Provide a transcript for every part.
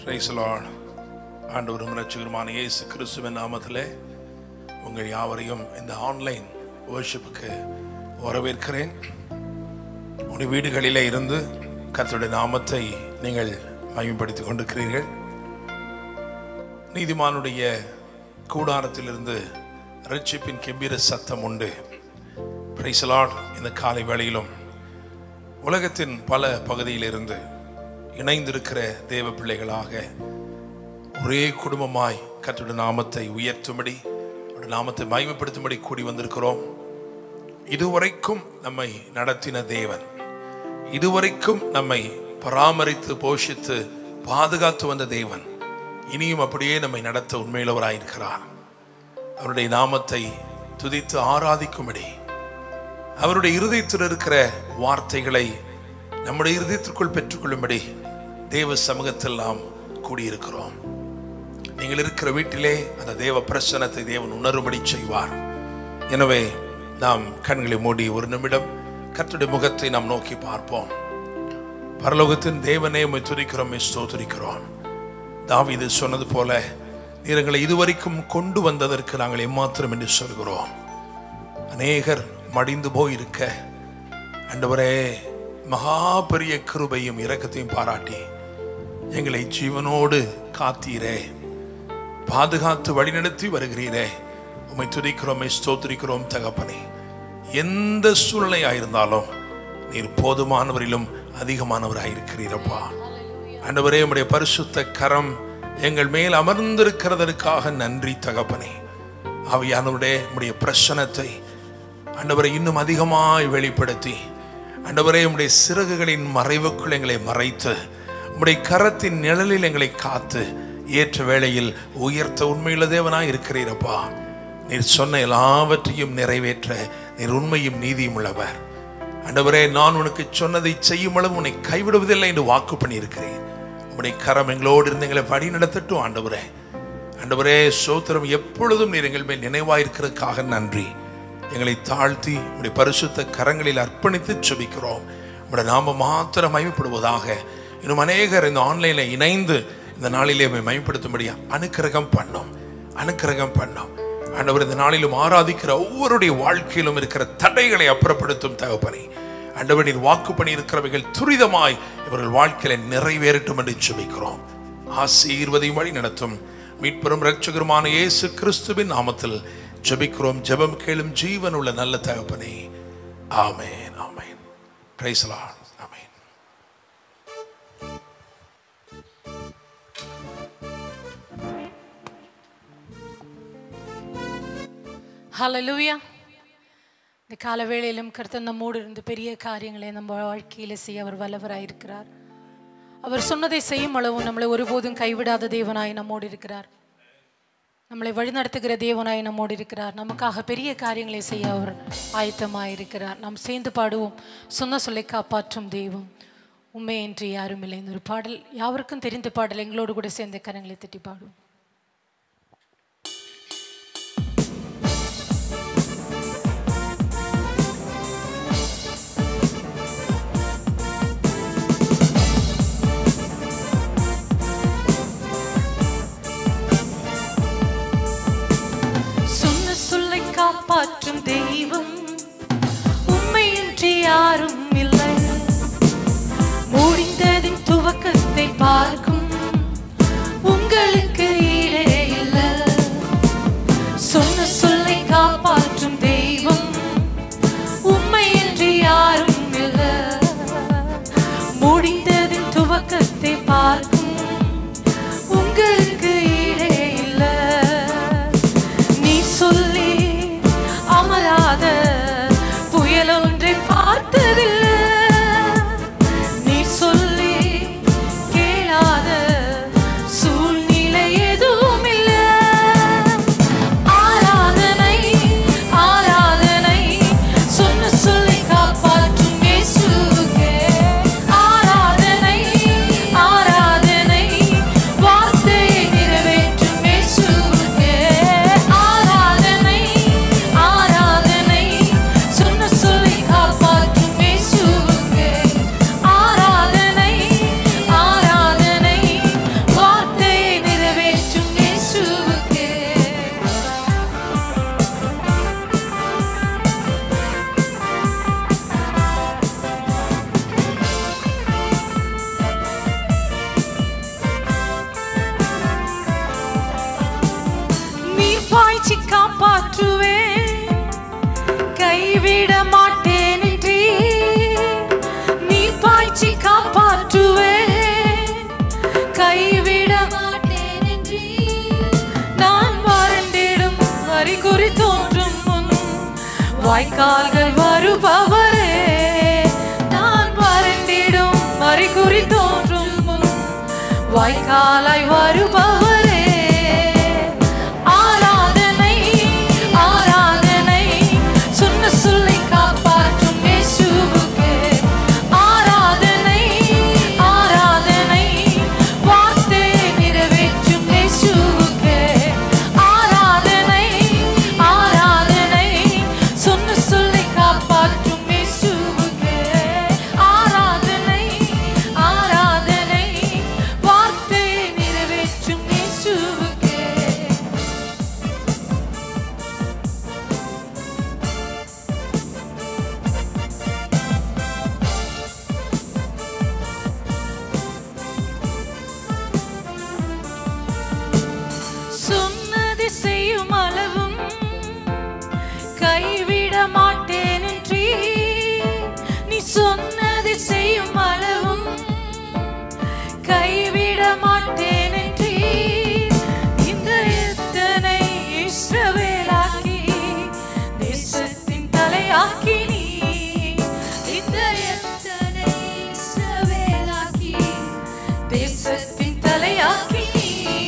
Price Lord ஆண்டவரும் ரட்சகருமான இயேசு கிறிஸ்துவின் நாமத்திலே உங்கள் யாவரையும் இந்த ஆன்லைன் வர்ஷிப்புக்கு வரவேற்கிறேன் உங்கள் வீடுகளிலே இருந்து கர்த்தருடைய நாமத்தை நீங்கள் மகிமைப்படுத்திக் கொண்டிருக்கிறீர்கள் நீதிமானுடைய கூடாரத்திலிருந்து ரட்சிப்பின் கெம்பீர சத்தம் உண்டு பிரைஸ் லார்ட் இந்த காலை வேளையிலும் உலகத்தின் பல பகுதியிலிருந்து இணைந்திருக்கிற தேவ பிள்ளைகளாக ஒரே குடும்பமாய் கர்த்தருடைய நாமத்தை உயர்த்தும்படி அவருடைய நாமத்தை மகிமைப்படுத்தும்படி கூடி வந்திருக்கிறோம் இதுவரைக்கும் நம்மை நடத்தின தேவன் இதுவரைக்கும் நம்மை பராமரித்து போஷித்து பாதுகாத்து வந்த தேவன் இனியும் அப்படியே நம்மை நடத்த உண்மையுள்ளவராயிருக்கிறார் அவருடைய நாமத்தை துதித்து ஆராதிக்கும்படி அவருடைய இருதயத்தில் இருக்கிற வார்த்தைகளை நம்முடைய இருதயத்திற்குள் பெற்றுக்கொள்ளும்படி தேவ சமூகத்தில் நாம் கூடியிருக்கிறோம் நீங்கள் இருக்கிற வீட்டிலே அந்த தேவ பிரசனத்தை தேவன் உணரும்படி செய்வார் எனவே நாம் கண்களை மூடி ஒரு நிமிடம் கர்த்தருடைய முகத்தை நாம் நோக்கி பார்ப்போம் பரலோகத்தின் தேவனே உம்மை துதிக்கிறோம் ஸ்தோத்திரிக்கிறோம் தாவீது சொன்னது போல நீர் எங்களை இதுவரைக்கும் கொண்டு வந்ததற்கு நாங்கள் எம்மாத்திரம் என்று சொல்கிறோம் அநேகர் மடிந்து போயிருக்க ஆண்டவரே மகா பெரிய கிருபையும் இரக்கத்தையும் பாராட்டி எங்களை ஜீவனோடு காத்தீரே பாதுகாத்து வழிநடத்தி வருகிறீரே உம்மை துதிக்கிறோம் ஸ்தோத்திரிக்கிறோம் தகப்பனே எந்த சூழ்நிலையாயிருந்தாலும் நீர் போதுமானவரிலும் அதிகமானவராயிருக்கிறீரப்பா ஆண்டவரே உம்முடைய பரிசுத்த கரம் எங்கள் மேல் அமர்ந்திருக்கிறதற்காக நன்றி தகப்பனே ஆவியானவருடைய உம்முடைய பிரசனத்தை ஆண்டவரை இன்னும் அதிகமாய் வெளிப்படுத்தி ஆண்டவரே உம்முடைய சிறகுகளின் மறைவுக்குள் எங்களை மறைத்து உம்முடைய கரத்தின் நிழலில் எங்களை காத்து ஏற்ற வேளையில் உயர்த்த உண்மையுள்ள தேவனாய் இருக்கிறீரப்பா நீர் சொன்ன எல்லாவற்றையும் நிறைவேற்ற நீர் உண்மையும் நீதியும் உள்ளவர் ஆண்டவரே நான் உனக்கு சொன்னதை செய்யும் அளவு உன்னை கைவிடுவதில்லை என்று வாக்கு பண்ணியிருக்கிறேன் உம்முடைய கரம் எங்களோடு இருந்து எங்களை வழி நடத்தட்டும் ஆண்டவரே ஆண்டவரே சோத்திரம் எப்பொழுதும் நீர் எங்கள் மேல் நினைவாயிருக்கிறதுக்காக நன்றி எங்களை தாழ்த்தி உடைய பரிசுத்த கரங்களில் அர்ப்பணித்து செபிக்கிறோம் உடைய நாம மாத்திரம் மயமைப்படுவதாக இன்னும் அநேகர் இந்த ஆன்லைன்ல இணைந்து இந்த நாளிலே உம்மை மயப்படுத்தும்படி அனுக்கிரகம் பண்ணோம் அனுக்கிரகம் பண்ணோம் ஆண்டவர் இந்த நாளிலும் ஆராதிக்கிற ஒவ்வொருடைய வாழ்க்கையிலும் இருக்கிற தடைகளை அப்புறப்படுத்தும் தகப்பனை ஆண்டவர் நீர் வாக்கு பண்ணி இருக்கிறவைகள் துரிதமாய் இவர்கள் வாழ்க்கையில நிறைவேறட்டும் என்று செபிக்கிறோம் ஆசீர்வதியும் வழி நடத்தும் மீட்பெரும் ரட்சகருமான இயேசு கிறிஸ்துவின் நாமத்தில் ஜெபிக்கிறோம் ஜெபம் கேளும் ஜீவன் உள்ள நல்ல தகப்பனே ஆமென் ஆமென் பிரைஸ் லார்ட் ஆமென் ஹalleluya இந்த காலவேளையிலும் கர்த்தர் நம்மோடு இருந்து பெரிய காரியங்களை நம்ம வாழ்க்கையில் செய்ய அவர் வல்லவராயிருக்கிறார் அவர் சொன்னதை செய்யும் அளவும் நம்மளை ஒருபோதும் கைவிடாத தேவனாய் நம்மோடு இருக்கிறார் நம்மளை வழிநடத்துகிற தேவனாய் நம்மோடு இருக்கிறார் நமக்காக பெரிய காரியங்களை செய்ய அவர் ஆயத்தமாயிருக்கிறார் நாம் சேர்ந்து பாடுவோம் சொன்ன சொல்லை காப்பாற்றும் தெய்வம் உண்மை என்று யாரும் இல்லை இந்த ஒரு பாடல் யாவருக்கும் தெரிந்த பாடல் எங்களோடு கூட சேர்ந்து கரங்களை தட்டி பாடுவோம் சொன்ன சொல்லை காப்பாற்றும் தெய்வம் உண்மையின்றி யாரும் இல்லை முடிந்ததின் துவக்கத்தை பார்க்கும் உங்களுக்கு ஈடே இல்லை சொன்ன சொல்லை காப்பாற்றும் தெய்வம் உண்மையின்றி யாரும் இல்லை முடிந்ததின் துவக்கத்தை பார்க்கும் உங்களுக்கு ஈடே இல்லை நீ சொல்லி அமராத புயல் ஒன்றை பார்த்ததில்லை நீ சொல்லி கேளாத அறிகுறி தோன்றும் முன் வாய்க்கால்கள் வருபவரே நான் வறண்டிடும் அறிகுறி தோன்றும் முன் வாய்க்காலாய் வருபவரே ஆராதனை ஆராதனை சொன்ன சொல்லை காப்பாற்றும் இயேசுவுக்கே ஆராதனை ஆராதனை வார்த்தையை நிறைவேற்றும் இயேசுவுக்கே ஆராதனை ஆராதனை சொன்ன சொல்லை காப்பாற்றும் இயேசுவுக்கே ஆராதனை ஆராதனை வார்த்தையை நிறைவேற்றும் இயேசுவுக்கே சொன்னது செய்யும் அளவும் கைவிட மாட்டேன் என்றீ நீ சொன்னது செய்யும் அளவும் கைவிட மாட்டேன் என்றீ இந்த எத்தனை இஸ்ரவேலாக்கி தேசத்தின் தலையாக்கி நீ இந்த எத்தனை இஸ்ரவேலாக்கி தேசத்தின் தலையாக்கி நீ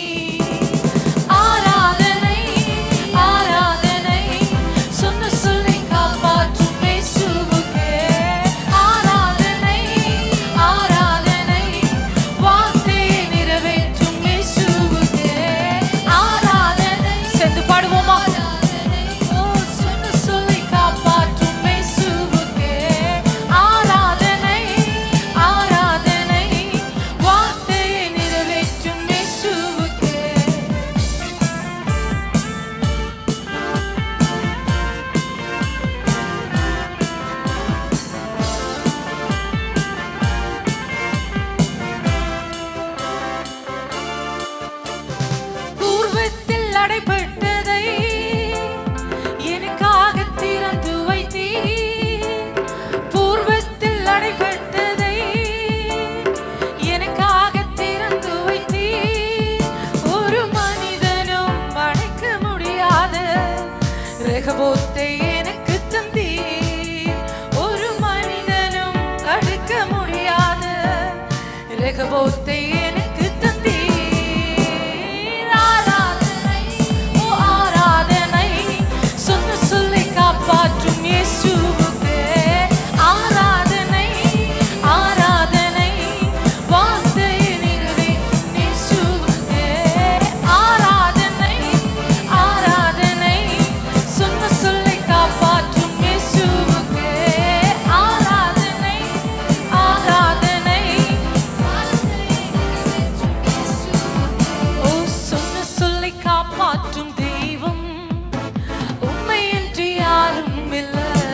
ஆராதனை ஆராதனை சொன்ன சொல்லை காப்பாற்றும் இயேசுவுக்கே ஆராதனை ஆராதனை வார்த்தையை நிறைவேற்றும் இயேசுவுக்கே ஆராதனை சேர்ந்து பாடுவோமா ஓ சொன்ன சொல்லை காப்பாற்றும் இயேசுவுக்கே ஆராதனை ஆராதனை வார்த்தையை நிறைவேற்றும் இயேசுவுக்கே பூர்வத்தில் அடைபட்டதை எனக்காக திறந்து வைத்தீர் பூர்வத்தில் அடைபட்டதை எனக்காக திறந்து வைத்தீர் ஒரு மனிதனும் அடைக்க முடியாத ரெகபோத்தை எனக்கு தந்தீர் ஒரு மனிதனும் தடுக்க முடியாத ரெகபோத்தை எனக்கு தந்தீர் ஆராதனை ஓ ஆராதனை சொன்ன சொல்லை காப்பாற்றும் இயேசுவுக்கே ஆராதனை ஆராதனை வார்த்தையை நிறைவேற்றும் இயேசுவுக்கே ஆராதனை ஆராதனை சொன்ன சொல்லை காப்பாற்றும் இயேசுவுக்கே ஆராதனை ஆராதனை ஓ சொன்ன சொல்லை காப்பாற்றும் தெய்வம் உண்மையின்றி யாரும் இல்ல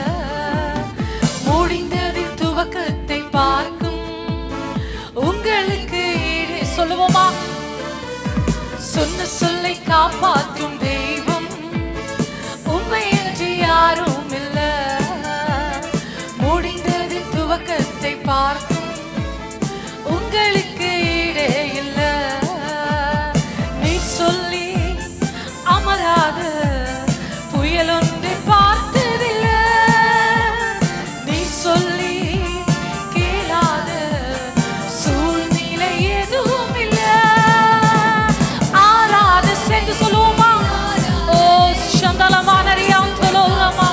முடிந்ததில் துவக்கத்தை பார்க்கும் உங்களுக்கு ஈடு சொல்லுவோமா சொன்ன சொல்லை காப்பாற்றும் தெய்வம் உண்மையின்றி யாரும் இல்ல முடிந்ததில் துவக்கத்தை பார்க்கும் உங்களுக்கு ஈடே இல்ல நீ சொல்லி அமராத புயல் ஒன்று பார்த்ததில்ல நீ சொல்லி கேளாத சூழ்நிலை எதுவும் இல்ல ஆராத சேர்ந்து சொல்லுவோமா ஓ சந்தலமானரியாம் தொலோரமா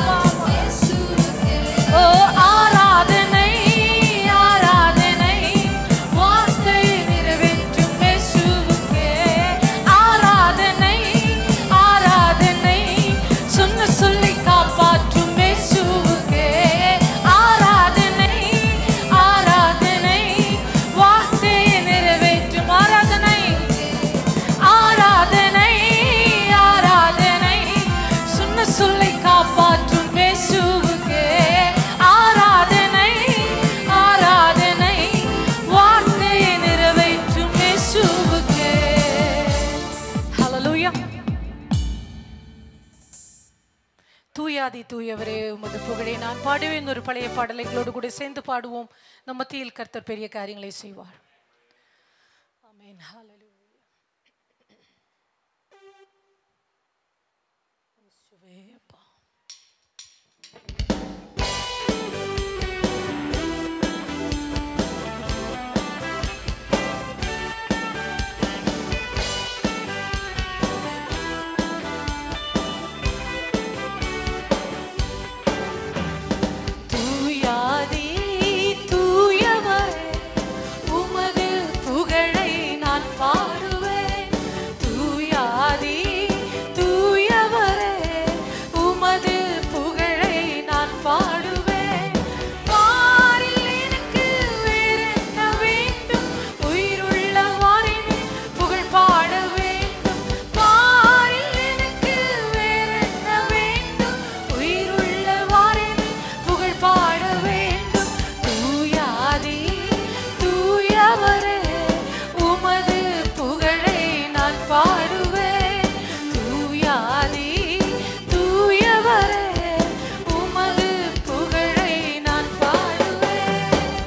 ஓ ஆராதனை ஆராதனை வார்த்தை நிறைவேற்றும் இயேசுவுக்கே ஆராதனை ஆராதனை சொன்ன சொல்லி காப்பாற்றும் இயேசுவுக்கே ஆராதனை ஆராதனை வார்த்தையை நிறைவேற்றும் ஆராதனை ஆராதனை ஆராதனை சொன்ன சொல்லை காப்பாற்றும் இயேசுவுக்கே ஆராதனை ஆராதனை வார்த்தையை நிறைவேற்றும் இயேசுவுக்கே ஹalleluya தூயாதி தூயவரே உமது புகழை நான் பாடுவேன் ஒரு பழைய பாடலைகளோடு கூட சேர்ந்து பாடுவோம் நம் மத்தியில் கர்த்தர் பெரிய காரியங்களை செய்வார் ஆமென் ஹalleluya இயேசுவே அப்பா தூயாதி தூயவரே உமது புகழை நான் பாடுவேன் தூயாதி தூயவரே உமது புகழை நான் பாடுவேன் பாரில் எனக்கு வேறென்ன வேண்டும் உயிருள்ள வாரினி புகழ் பாட வேண்டும் பாரில் எனக்கு வேறென்ன வேண்டும் உயிருள்ள வாரினி புகழ் பாட வேண்டும் தூயாதி தூயவரே உமது புகழை நான் பாடுவேன் தூயாதி தூயவரே உமது புகழை நான் பாடுவேன்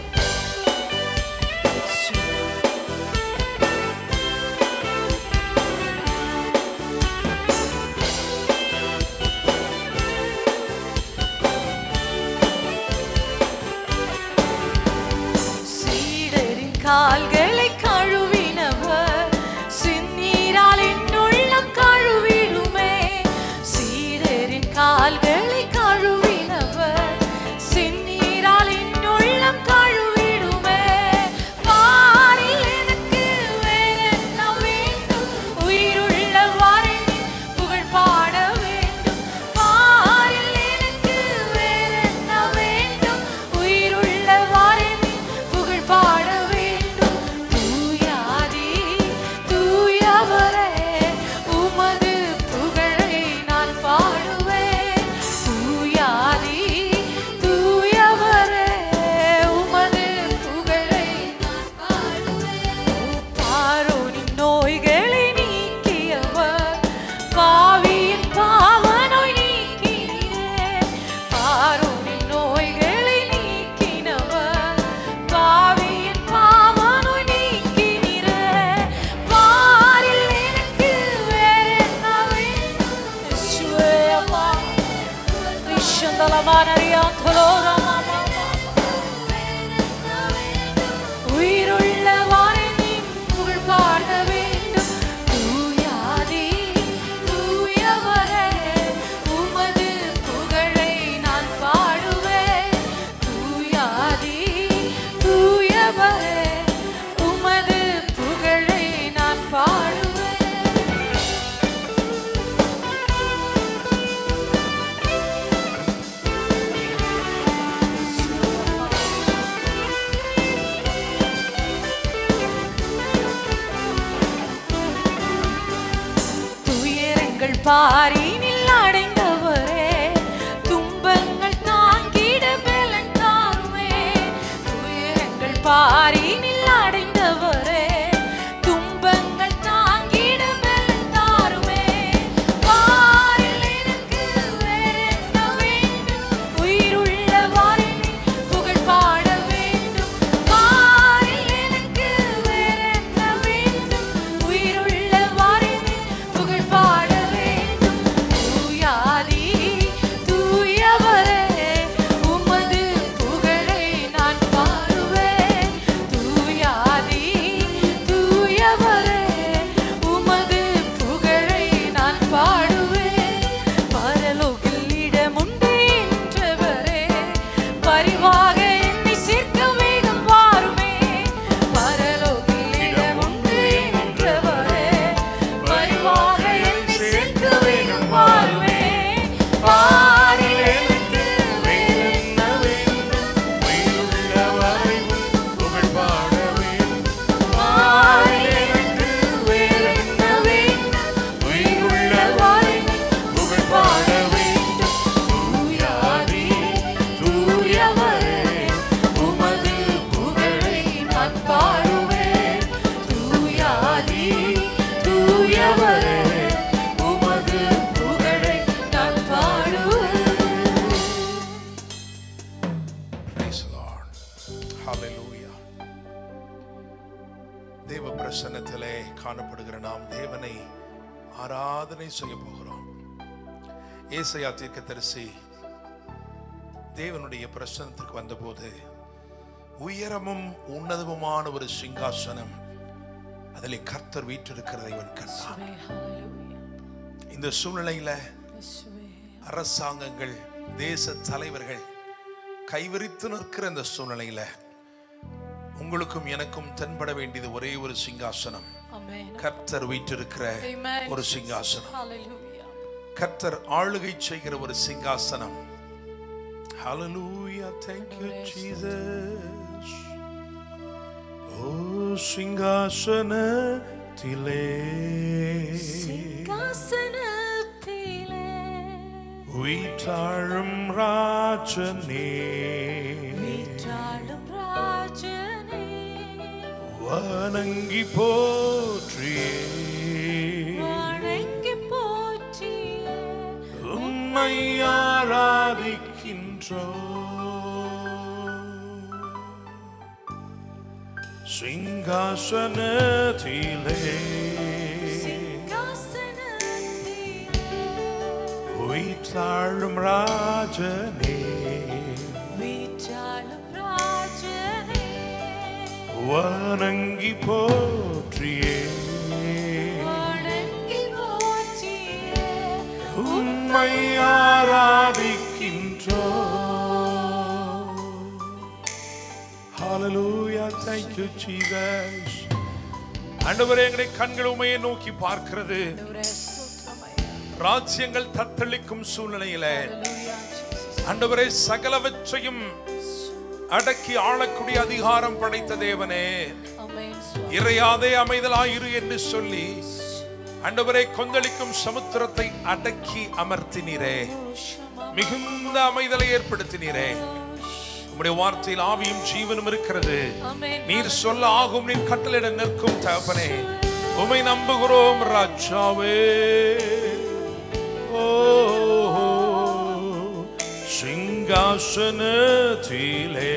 சீடரின் கால்களை கழுவினவர் சின்னீரால் என் உள்ளம் கழுவிடுமே சீடரின் கால்களை கழுவினவர் சின்னீரால் என் உள்ளம் கழுவிடுமே பாரில் எனக்கு வேறென்ன வேண்டும் உயிருள்ள வாரினி புகழ் பாட வேண்டும் பாரில் எனக்கு வேறென்ன வேண்டும் உயிருள்ள வாரினி புகழ் பாட வேண்டும் தூயாதி தூயவரே உமது புகழை நான் பாடுவேன் தூயாதி தூயவரே உமது புகழை நான் பாடுவேன் பாரோனின் நோய்களை நீக்கியவர் பாவியின் பாவனோய் நீக்கினீரே பாரோனின் நோய்களை நீக்கினவர் பாவியின் பாவனோய் நீக்கினீரே பாரில் எனக்கு வேறென்ன வேண்டும் இயேசுவே அப்பா உயிருள்ள வாரினின் புகழ் பாட வேண்டும் தூயாதி தூயவரே உமது புகழை நான் பாடுவேன் தூயாதி தூயவரே உமது புகழை நான் பாடுவேன் துயரங்கள் பாரினில் அடைந்தவரே துன்பங்கள் தாங்கிட பலன் தாருமே துயரங்கள் பாரினில் அடைந்தவரே துன்பங்கள் தாங்கிட பலன் தாருமே பாரில் எனக்கு வேறென்ன வேண்டும் உயிருள்ள வாரினி புகழ் பாட வேண்டும் பாரில் எனக்கு வேறென்ன வேண்டும் உயிருள்ள வாரினி புகழ் பாட வேண்டும் தூயாதி தூயவரே உமது புகழை நான் பாடுவேன் தூயாதி தூயவரே உமது புகழை நான் பாடுவேன் பரலோகில் இடமுண்டு என்றவரே பரிவாக என்னை சேர்க்க வேகம் வாருமே பரலோகில் இடமுண்டு என்றவரே பரிவாக என்னை சேர்க்க வேகம் வாருமே பாரில் எனக்கு வேறென்ன வேண்டும் உயிருள்ள வரைவும் புகழ் பாட வேண்டும். பாரில் எனக்கு வேறென்ன வேண்டும் உயிருள்ள வாரினி புகழ் பாட வேண்டும். தூயாதி, தூயவரே, உமது புகழை நான் பாடுவேன். தூயாதி, தூயவரே, உமது புகழை நான் பாடுவேன். Praise the Lord. Hallelujah. தேவ பிரசன்னத்திலே காணப்படுகிற நாம் தேவனை ஆராதனை செய்ய போகிறோம் ஏசையா தீர்க்கதரிசி தேவனுடைய பிரசனத்திற்கு வந்தபோது உயரமும் உன்னதமுமான ஒரு சிங்காசனம் அதிலே கர்த்தர் வீற்றிருக்கிறதை இவன் கண்டான் இயேசுவே, ஹalleluya. இந்த சூழ்நிலையில இயேசுவே, அரசாங்கங்கள் தேச தலைவர்கள் கைவிரித்து நிற்கிற இந்த சூழ்நிலையில உங்களுக்கும் எனக்கும் தென்பட வேண்டியது ஒரே ஒரு சிங்காசனம் ஆமென். கர்த்தர் வீற்றிருக்கிற Amen. ஒரு சிங்காசனம் Hallelujah. கர்த்தர் ஆளுகை செய்கிற ஒரு சிங்காசனம் Hallelujah. Thank you, Jesus. ஓ சிங்காசனத்திலே சிங்காசனத்திலே உயிர்த்தாழும் ராஜனே வீற்றாளும் ராஜனே வணங்கி போற்றியே வணங்கி போற்றியே உம்மை ஆராதிக்கின்றோ சிங்காசனத்திலே சிங்காசனத்திலே உயிர்த்தாழும் ராஜனே வீற்றாளும் ராஜனே வணங்கி போற்றியே வணங்கி போற்றியே உம்மை ஆராதிக்கின்றோ Hallelujah. Thank you, Jesus. ஆண்டவரே எங்களுடைய கண்கள் உமையை நோக்கி பார்க்கிறது ஆண்டவரே, ஸ்தோத்திரம் ஐயா. ராஜ்யங்கள் தத்தளிக்கும் சூழ்நிலையில Hallelujah, Jesus. ஆண்டவரே சகலவற்றையும் அடக்கி ஆளக்கூடிய அதிகாரம் படைத்த தேவனே Amen, சுவாமி. இறையாதே அமைதலாயிரு என்று சொல்லி ஆண்டவரே கொந்தளிக்கும் சமுத்திரத்தை அடக்கி அமர்த்தினீரே ஷமா, மிகுந்த அமைதலை ஏற்படுத்தினீரே உம்முடைய வார்த்தையில் ஆவியும் ஜீவனும் இருக்கிறது Amen. நீர் சொல்ல ஆகும் நீர் கட்டளையிட நிற்கும் தகப்பனே உமை நம்புகிறோம் ராஜாவே ஓ சிங்காசனத்திலே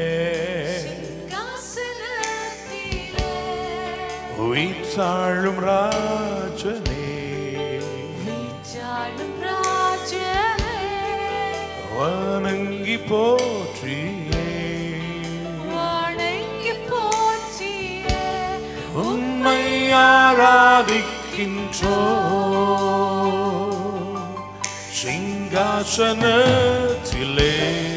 சிங்காசனத்திலே உயிர்த்தாழும் ராஜனே வீற்றாளும் ராஜனே வணங்கி போற்றியே வணங்கி போற்றியே உம்மை ஆராதிக்கின்றோ சிங்காசனத்திலே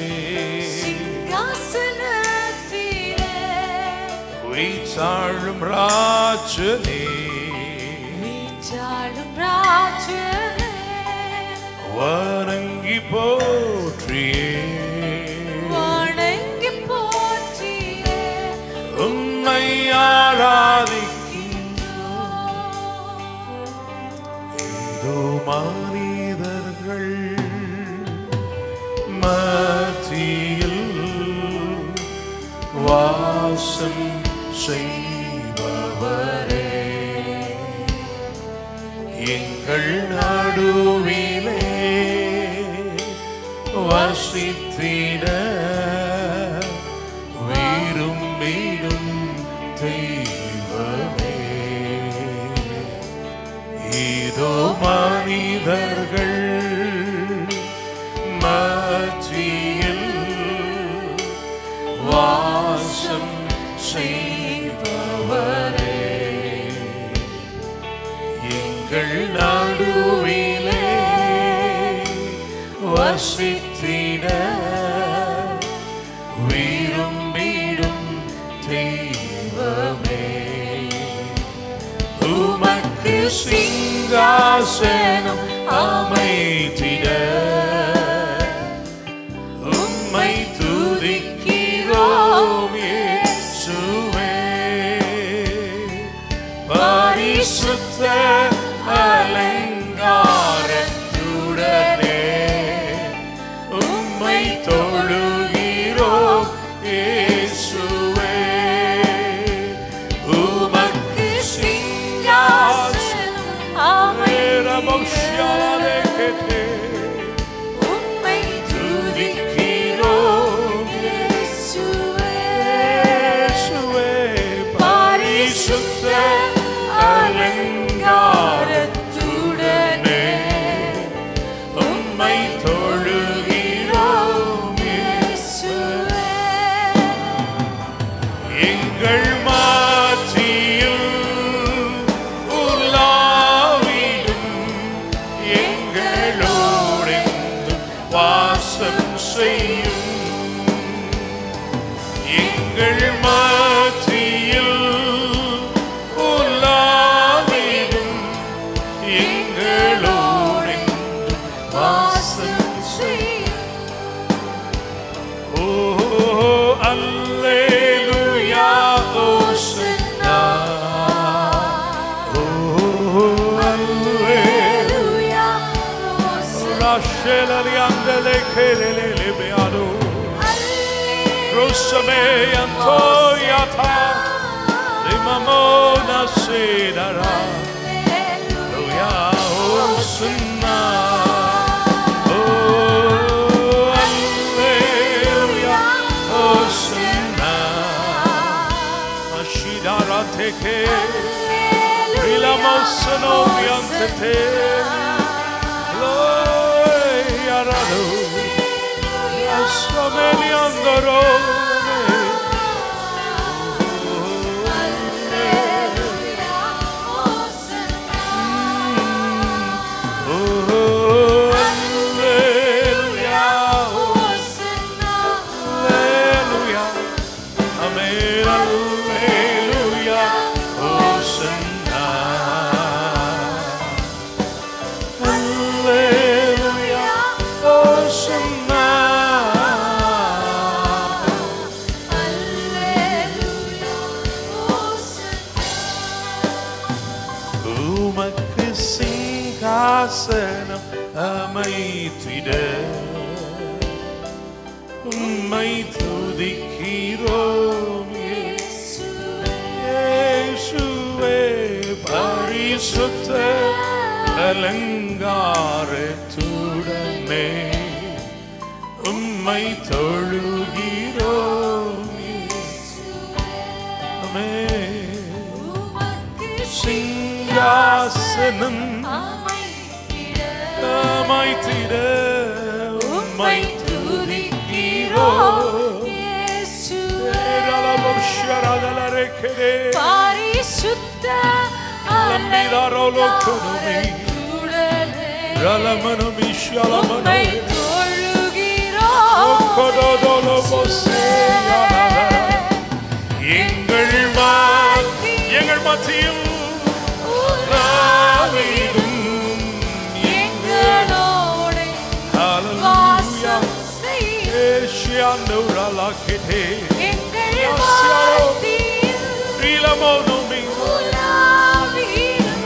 சிங்காசனத்திலே உயிர்த்தாழும் ராஜனே வீற்றாளும் ராஜனே வணங்கி போற்றியே வணங்கி போற்றியே உம்மை ஆராதிக்கின்றோ இதோ மனிதர்கள் மத்தியில் வாசம் செய்பவரே எங்கள் நடுவிலே வசித்திட வீரும் வீடும் தெய்வமே இதோ மனிதர்கள் மத்தியில் வாசம் செய்பவரே எங்கள் நடுவிலே வசித்திட வீரும் வீடும் தெய்வமே உமக்கு சிங்காசனம் அமைத்திட உம்மை துதிக்கிறோம் இயேசுவே பரிசுத்த அலங்காரத்துடனே உம்மை தொழுகிறோம் இயேசுவே உமக்கு சிங்காசனம் ஆமென். Ramosciale che te உம்மை தொழுகிறோம் இயேசுவே எங்கள் மாற்றியில் உலாவிடும் எங்களோடெங்கும் வாசம் செய்யும் எங்கள் மாற்றியில் உலாவிடும் எங்களோடெங்கும் வாசம் செய்யும் Oh, Alleluia, Hosanna. Oh, Alleluia. Rashela liandele kelele lebeado. Rosame antoyata. Limamona sedara. Alleluia, Hosanna. Oh, Alleluia, Hosanna. Ashidara teke. Rilamosono viantete. Gloria rado. Asomeli andoro. Oh, Alleluia, Alleluia. Amen, Alleluia, Hosanna. Alleluia, Hosanna. உமக்கு சிங்காசனம் அமைத்திட உம்மை துதிக்கிறோம் இயேசுவே பரிசுத்த அலங்காரத்துடனே உம்மை தொழுகிறோம் ஆமென் சிங்காசனம் அமைத்திட உம்மை துதிக்கிறோம் ஏரலமொஷரதலரெக்கரே. பரிசுத்த லம்பிதாரோலோக்குனுமே. அலங்காரத்துடனே ரலமனமிஷலமனோ. உம்மை தொழுகிறோம் ஒக்கொடொடொலொமொசேயலல. எங்கள் மா- எங்கள் மத்தியில் உலாவிடும் எங்களோடு Hallelujah. வாசம் செய்யும் Eshianduralakete. எங்கள் Yasiaro. மத்தியில் Rilamonomi. உலாவிடும்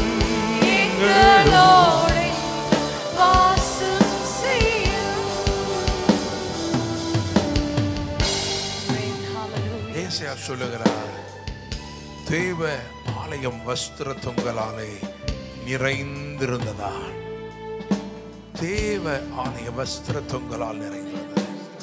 எங்களோடு வாசம் செய்யும் Hallelujah. ஏசாயா சொல்லுகிறார் தேவ ஆலயம் வஸ்திர தொங்கலாலே நிறைந்திருந்ததா தேவ ஆலய வஸ்திர தொங்கலால் நிறைந்திருந்தது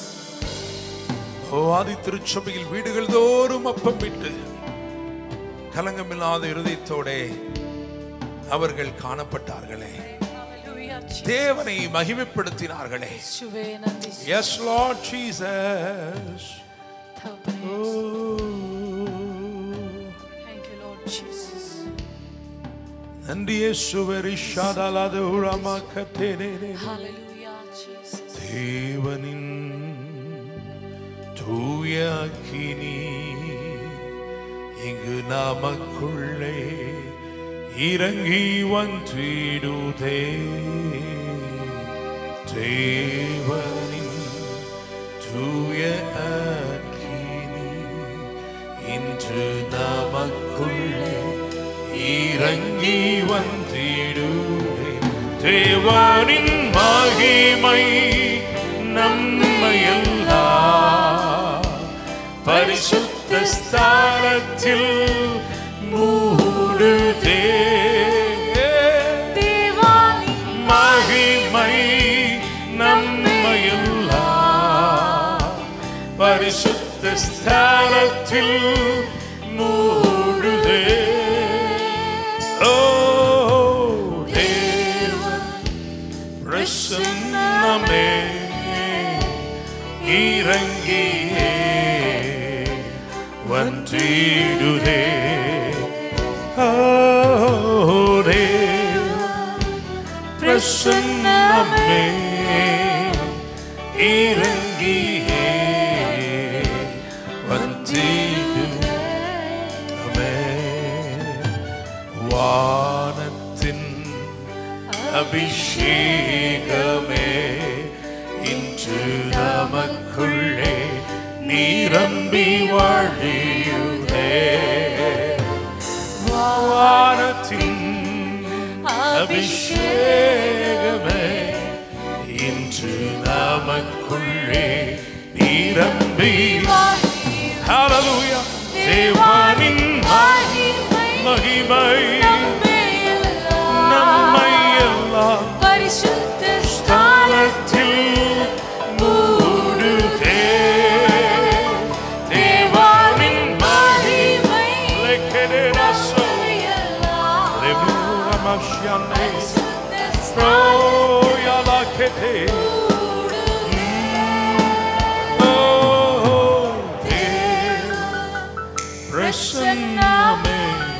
ஓ ஆதி திருச்சபையில் வீடுகள் தோறும் அப்பம் விட்டு கலங்கமில்லாத இருதயத்தோடே அவர்கள் காணப்பட்டார்களே Hallelujah. தேவனை மகிமைப்படுத்தினார்களே இயேசுவே நன்றி எஸ் லார்ட் ஜீசஸ் தகப்பனே. Thank you, Lord Jesus. நன்றி இயேசுவே ஷாதலாத உரமாக்கத்தேனே Hallelujah, Jesus. தேவனின் தூய அக்கினி இங்கு நமக்குள்ளே இறங்கி வந்திடுதே தேவனின் தூய அக்கினி இன்று நமக்குள்ளே இறங்கி வந்திடுதே தேவனின் மகிமை நம்மையெல்லாம் பரிசுத்த ஸ்தானத்தில் மூடுதே தேவானின் மகிமை நம்மையெல்லாம் பரிசுத்த ஸ்தானத்தில் மூடுதே ஓ தேவன் பிரசன்ன பிரசன்னமே இறங்கியே வந்திடுதே ஓடே பிரசன்னமே இறங்கியே வந்திடுதே வானத்தின் அபிஷேகமே இன்று நமக்குள்ளே நீரம்பி வழியுதே வானத்தின் அபிஷேகமே இன்று நமக்குள்ளே நீரம்பி ஹalleluya தேவானின் மகிமை நம்மை எல்லாம் பரிசுத்த ஸ்தானத்தில் மூடுதே தேவானின் மகிமை லெக்கெடராசோ லெபூரா மஷியானே ரோயாலா கெதே ஓ தேவ பிரசன்னமே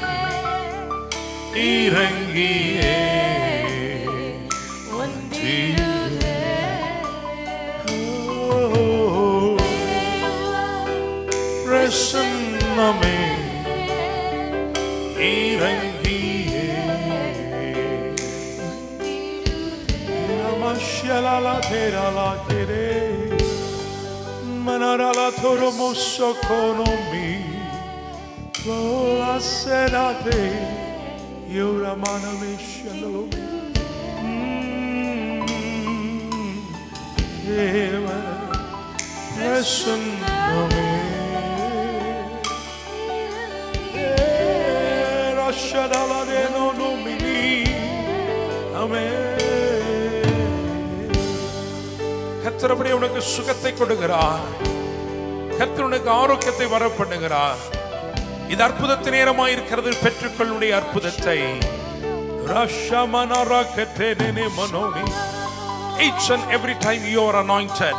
இறங்கியே ஓ, பிரசன்னமே இறங்கியே Namashalala terala kere Manarala toro mosso konomi Lola serate Yura maname shalalo Eva Presenname Rashadala de no nomini Amen கத்திரபடி உனக்கு சுகத்தை கொடுக்கிறார் கர்த்தர் உனக்கு ஆரோக்கியத்தை வர பண்ணுகிறார் இது அற்புதத்து நேரமாய் இருக்கிறது பெற்றுக்கொள்ளுடைய அற்புதத்தை ரஷமனரகதெனெனெ மனோனி. Each and every time you are anointed,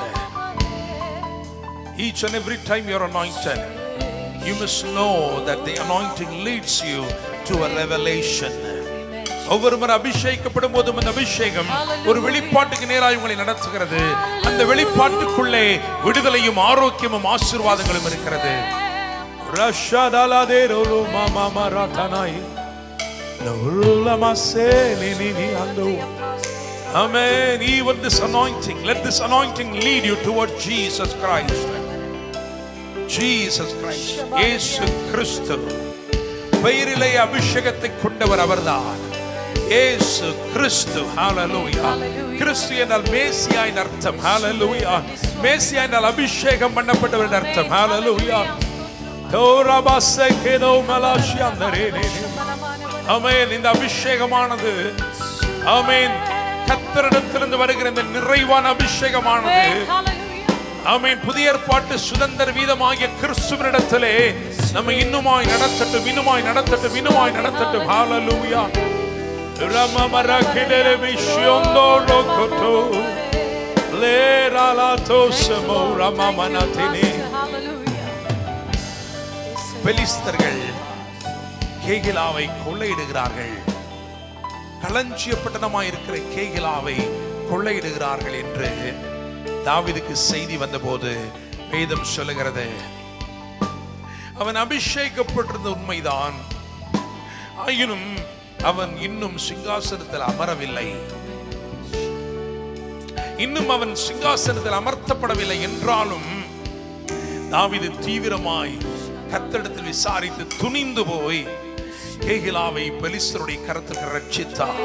each and every time you are anointed, you must know that the anointing leads you to a revelation. ஒவ்வொரு முறை அபிஷேகிக்கப்படும் போதும் அந்த அபிஷேகம் ஒரு வெளிப்பாட்டுக்கு நேராக உங்களை நடத்துகிறது அந்த வெளிப்பாட்டுக்குள்ளே விடுதலையும் ஆரோக்கியமும் ஆசீர்வாதங்களும் இருக்கிறது ரஷதலதேரோலோ மாமாமரதனாய் நவுலமசேலினினி அந்தோ Amen. Even this anointing, let this anointing lead you toward Jesus Christ. Jesus Christ. இயேசு கிறிஸ்து பெயரிலே அபிஷேகத்தை கொண்டவர் அவர்தான் இயேசு கிறிஸ்து ஹalleluya கிறிஸ்து என்றால் மேசியா என்ற அர்த்தம் ஹalleluya மேசியா என்றால் அபிஷேகம் பண்ணப்பட்டவர் என்ற அர்த்தம் ஹalleluya தோரபாசே கேதோ மலாஷியாந்தரேனே ஆமென் இந்த அபிஷேகமானது ஆமென் கத்தரிடத்திலிருந்து வருகிற இந்த நிறைவான அபிஷேகமானது ஆமென் புதிய ஏற்பாட்டு சுதந்திர வீதமாகிய கிறிஸ்துவனிடத்திலே நம்ம இன்னுமாய் நடத்தட்டும் இன்னுமாய் நடத்தட்டும் இன்னுமாய் நடத்தட்டும் ஹalleluya ரமமர கிடர விஷயந்தோ லோகத்தோ லேராலாதோ சமோ ரமமனதினே பெலிஸ்தர்கள் கேகிலாவை கொள்ளையிடுகிறார்கள் களஞ்சிய பட்டணமாய் இருக்கிற கேகிலாவை கொள்ளையிடுகிறார்கள் என்று தாவீதுக்கு செய்தி வந்தபோது வேதம் சொல்லுகிறது அவன் அபிஷேகப்பட்டிருந்த உண்மைதான் ஆயினும் அவன் இன்னும் சிங்காசனத்தில் அமரவில்லை இன்னும் அவன் சிங்காசனத்தில் அமர்த்தப்படவில்லை என்றாலும் தாவீது தீவிரமாய் கத்தடத்தில் விசாரித்து துணிந்து போய் கேகிலாவை பெலிஸ்தருடைய கரத்துக்கு ரட்சித்தார்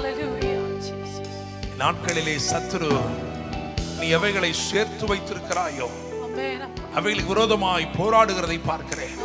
நாட்களிலே சத்துரு நீ எவைகளை சேர்த்து வைத்திருக்கிறாயோ அவைகளுக்கு விரோதமாய் போராடுகிறதை பார்க்கிறேன்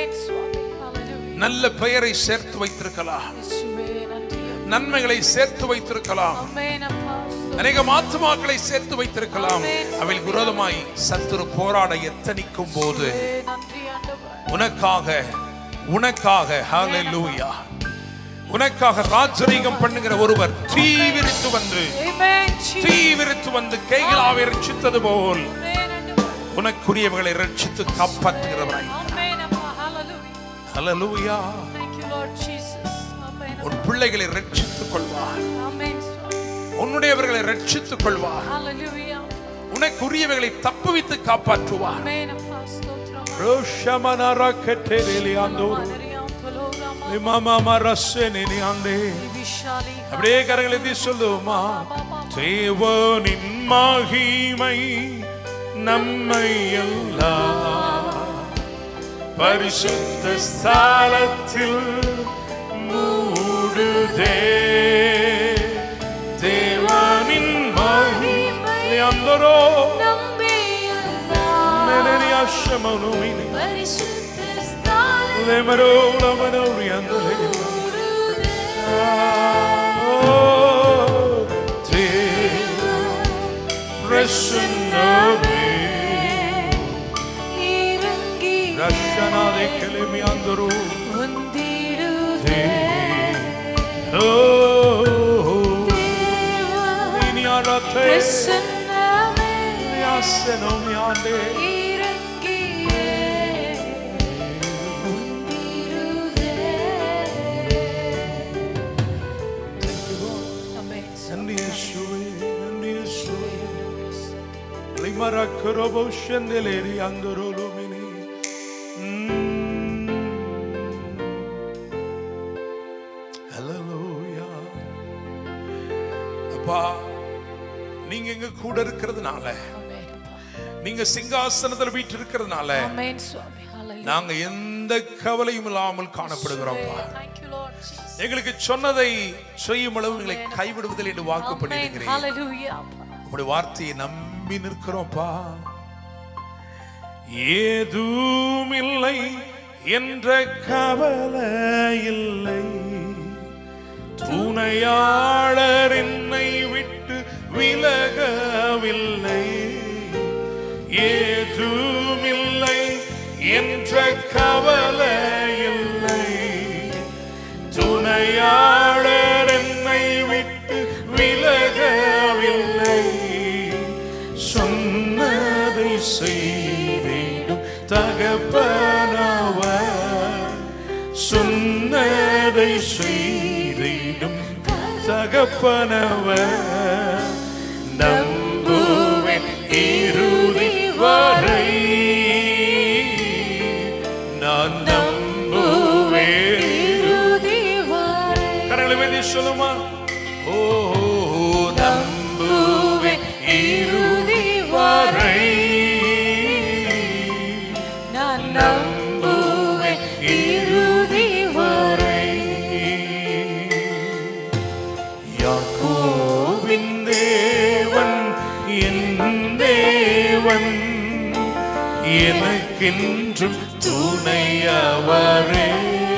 நல்ல பெயரை சேர்த்து வைத்திருக்கலாம் நன்மைகளை சேர்த்து வைத்திருக்கலாம் அநேக ஆத்துமாக்களை சேர்த்து வைத்திருக்கலாம் அவைகளுக்கு விரோதமாய் சத்துரு போராட எத்தனிக்கும் போது உனக்காக உனக்காக ஹalleluya உனக்காக ராஜரீகம் பண்ணுகிற ஒருவர் தீவிரித்து வந்து Amen, Jesus. தீவிரித்து வந்து கைகளாவை ரட்சித்தது போல் Amen, ஆண்டவரே. உனக்குரியவர்களை ரட்சித்து காப்பாற்றுகிறவராய் Amen, அப்பா. Hallelujah. Hallelujah Thank you, Lord Jesus. Amen. உன் பிள்ளைகளை ரட்சித்துக் கொள்வார் Amen, சுவாமி. உன்னுடையவர்களை ரட்சித்துக் கொள்வார் Hallelujah. உனக்குரியவர்களை தப்புவித்து காப்பாற்றுவார் Amen, அப்பா. ஸ்தோத்திரம். ரோஷமனர கெட்டேரிலியாந்தோர் மனரியாம் தொலோராமா. லிமமமரசெனிலியாந்தே. விஷாலி. அப்படியே கரங்களை தீ சொல்லுமா தேவனின் மகிமை நம்மை எல்லாம் பரிசுத்த ஸ்தலத்தில் மூடுதே தேவனின் மகிமை அந்தரோ நம்பியுள்ளார். மெனரியாஷமனுமினி பரிசுத்த ஸ்தலத்தில் லெமரோ லமனோரியந்தலே மூடுதே. பிரசன்னமே இறங்கி ரஷனாதே கெலிமியாந்தரோ வந்திடுதே. ஓ தேவா. இனியாரத்தே பிரசன்னமே யாசனோமியாண்டே இறங்கியே வந்திடுதே. Amen. நன்றி இயேசுவே நன்றி இயேசுவே லிமரக்கரோபோ ஷெண்டலேரி அந்தரோலுமினி ஹalleluya அப்பா நீங்க எங்க கூட இருக்கிறதுனால Amen. நீங்க சிங்காசனத்துல வீட்டு இருக்கிறதுனால Amen, சுவாமி. Hallelujah. நாங்க எந்த கவலையும் இல்லாமல் காணப்படுகிறோம்ப்பா Thank you, Lord Jesus. எங்களுக்கு சொன்னதை செய்யும் அளவு எங்களை கைவிடுவதில் என்று வாக்கு Amen. பண்ணியிருக்கிறேன் Hallelujah. உங்களுடைய வார்த்தையை நம்பி நிற்கிறோம்ப்பா ஏதும் இல்லை என்ற கவலை இல்லை துணையாளர் என்னை விட்டு விலகவில்லை ஏதும் இல்லை என்ற கவலை இல்லை துணையாளர் என்னை விட்டு விலகவில்லை சொன்னதை செய்திடும் தகப்பனவர் சொன்னதை செய்திடும் தகப்பனவர் நம்புவேன் இறுதி வரை நான் நம்புவேன் இறுதி வரை கரங்களை வேண்டி சொல்லுமா ஓ நம்புவேன் இறுதி வரை நான் நம்புவேன் இறுதி வரை யாக்கோவின் தேவன் என் தேவன் எனக்கென்றும் துணையவரே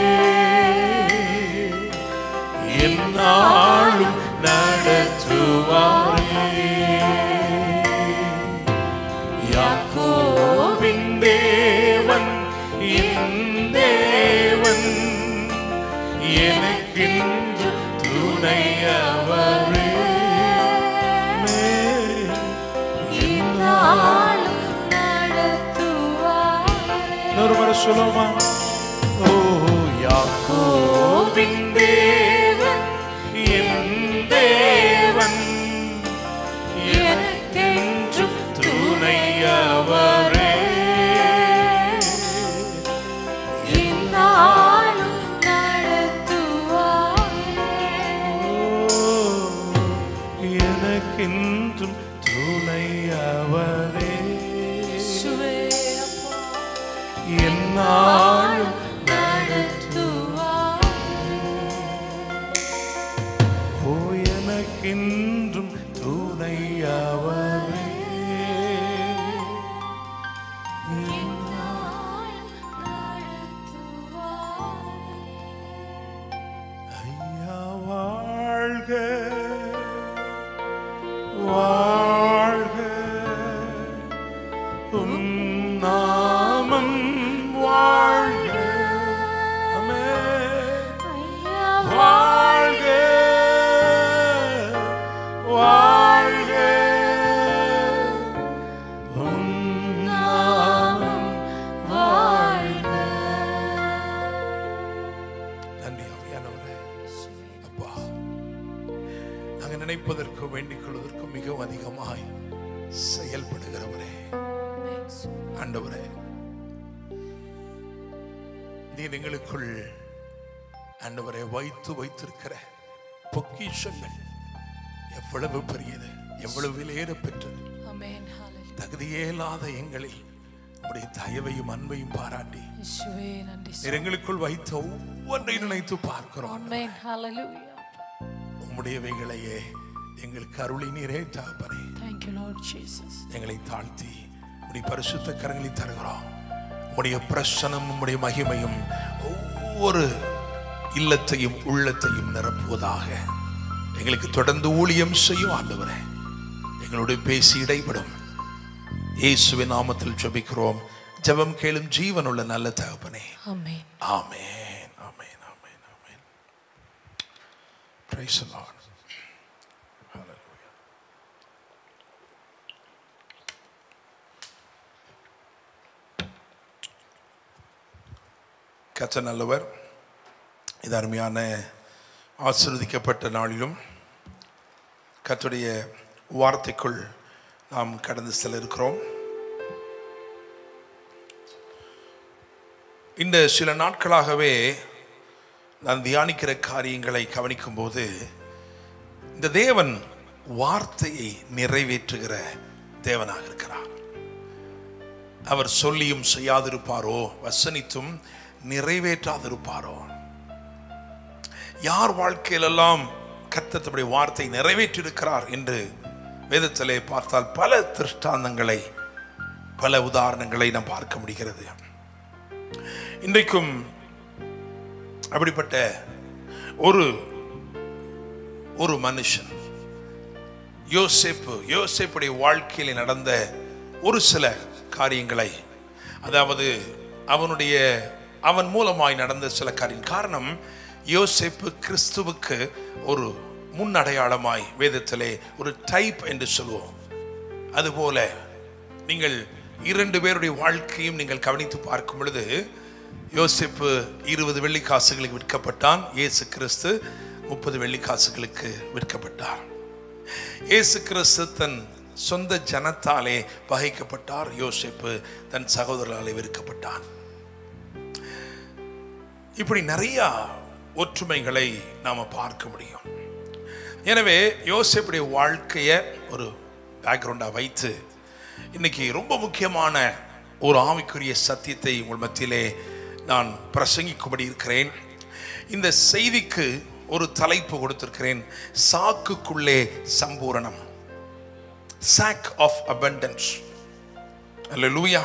என்னாலும் நடத்துவாரே யாக்கோவின் தேவன் என் தேவன் எனக்கென்று துணையவரே இந்நாளும் நடத்துவாரே. இன்னொரு முறை சொல்லுமா ஓ யாக்கோவின் தேவன் என் தேவன் எனக்கென்றும் துணையவரே இந்நாளும் நடத்துவாரே. எனக்கென்றும் துணையவரே இயேசுவே அப்பா, என்னாலும் நடத்துவாரே. ஓ எனக்கென்றும் துணையவரே இந்நாளும் நடத்துவாரே. ஐயா வாழ்க வாழ்க உம் நாமம் வாழ்க ஆமென். ஐயா வாழ்க செயல்படுகிறவரே ஆண்டவரே நீர் எங்களுக்குள் ஆண்டவரை வைத்து வைத்திருக்கிற பொக்கிஷங்கள் எவ்வளவு பெரியது எவ்வளவு விலையேற பெற்றது ஆமென் ஹalleluya தகுதியே இல்லாத எங்களில் உடைய தயவையும் அன்பையும் பாராட்டி இயேசுவே நன்றி நீர் எங்களுக்குள் வைத்த ஒவ்வொன்றையும் நினைத்து பார்க்கிறோம் ஆமென் ஹalleluya உம்முடையவைகளையே எங்களுக்கு அருளி நீரே தகப்பனே thank you lord jesus எங்களை தாழ்த்தி உடைய பரிசுத்த கரங்களை தருகிறோம் உடைய பிரசனம் உம்முடைய மகிமையும் ஒவ்வொரு இல்லத்தையும் உள்ளத்தையும் நிரப்புவதாக எங்களுக்கு தொடர்ந்து ஊழியம் செய்யும் ஆண்டவரே எங்களோடு பேசி இடைப்படும் இயேசுவின் நாமத்தில் ஜெபிக்கிறோம் ஜெபம் கேளும் ஜீவனுள்ள நல்ல தகப்பனே ஆமென் ஆமென் ஆமென் ஆமென் ஆமென் Praise the Lord. Hallelujah. கத்த நல்லவர் இது அருமையான ஆசீர்வதிக்கப்பட்ட நாளிலும் கர்த்தருடைய வார்த்தைக்குள் நாம் கடந்து செல்ல இருக்கிறோம் இந்த சில நாட்களாகவே நான் தியானிக்கிற காரியங்களை கவனிக்கும் போது இந்த தேவன் வார்த்தையை நிறைவேற்றுகிற தேவனாக இருக்கிறார் அவர் சொல்லியும் செய்யாதிருப்பாரோ வசனித்தும் நிறைவேற்றாதிருப்பாரோ யார் வாழ்க்கையிலெல்லாம் கர்த்தத்துடைய வார்த்தை நிறைவேற்றிருக்கிறார் என்று வேதத்திலே பார்த்தால் பல திருஷ்டாந்தங்களை பல உதாரணங்களை நாம் பார்க்க முடிகிறது இன்றைக்கும் அப்படிப்பட்ட ஒரு ஒரு மனுஷன் யோசேப்பு யோசேப்புடைய வாழ்க்கையில் நடந்த ஒரு சில காரியங்களை அதாவது அவனுடைய அவன் மூலமாய் நடந்த சில காரியம் காரணம் யோசேப்பு கிறிஸ்துவுக்கு ஒரு முன்னடையாளமாய் வேதத்திலே ஒரு டைப் என்று சொல்லுவோம் அதுபோல நீங்கள் இரண்டு பேருடைய வாழ்க்கையும் நீங்கள் கவனித்து பார்க்கும் பொழுது யோசிப்பு இருபது வெள்ளிக்காசுகளுக்கு விற்கப்பட்டான் இயேசு கிறிஸ்து முப்பது வெள்ளிக்காசுகளுக்கு விற்கப்பட்டார் இயேசு கிறிஸ்து தன் சொந்த ஜனத்தாலே பகைக்கப்பட்டார் யோசிப்பு தன் சகோதரராலே விற்கப்பட்டான் இப்படி நிறைய ஒற்றுமைகளை நாம பார்க்க முடியும் எனவே யோசேப்புடைய வாழ்க்கையை ஒரு பேக்ரவுண்டாக வைத்து இன்னைக்கு ரொம்ப முக்கியமான ஒரு ஆவிக்குரிய சத்தியத்தை உங்கள் மத்தியிலே நான் பிரசங்கிக்கும்படி இருக்கிறேன் இந்த செய்திக்கு ஒரு தலைப்பு கொடுத்திருக்கிறேன் சாக்குக்குள்ளே சம்பூரணம் சாக் ஆஃப் abundance அல்லேலூயா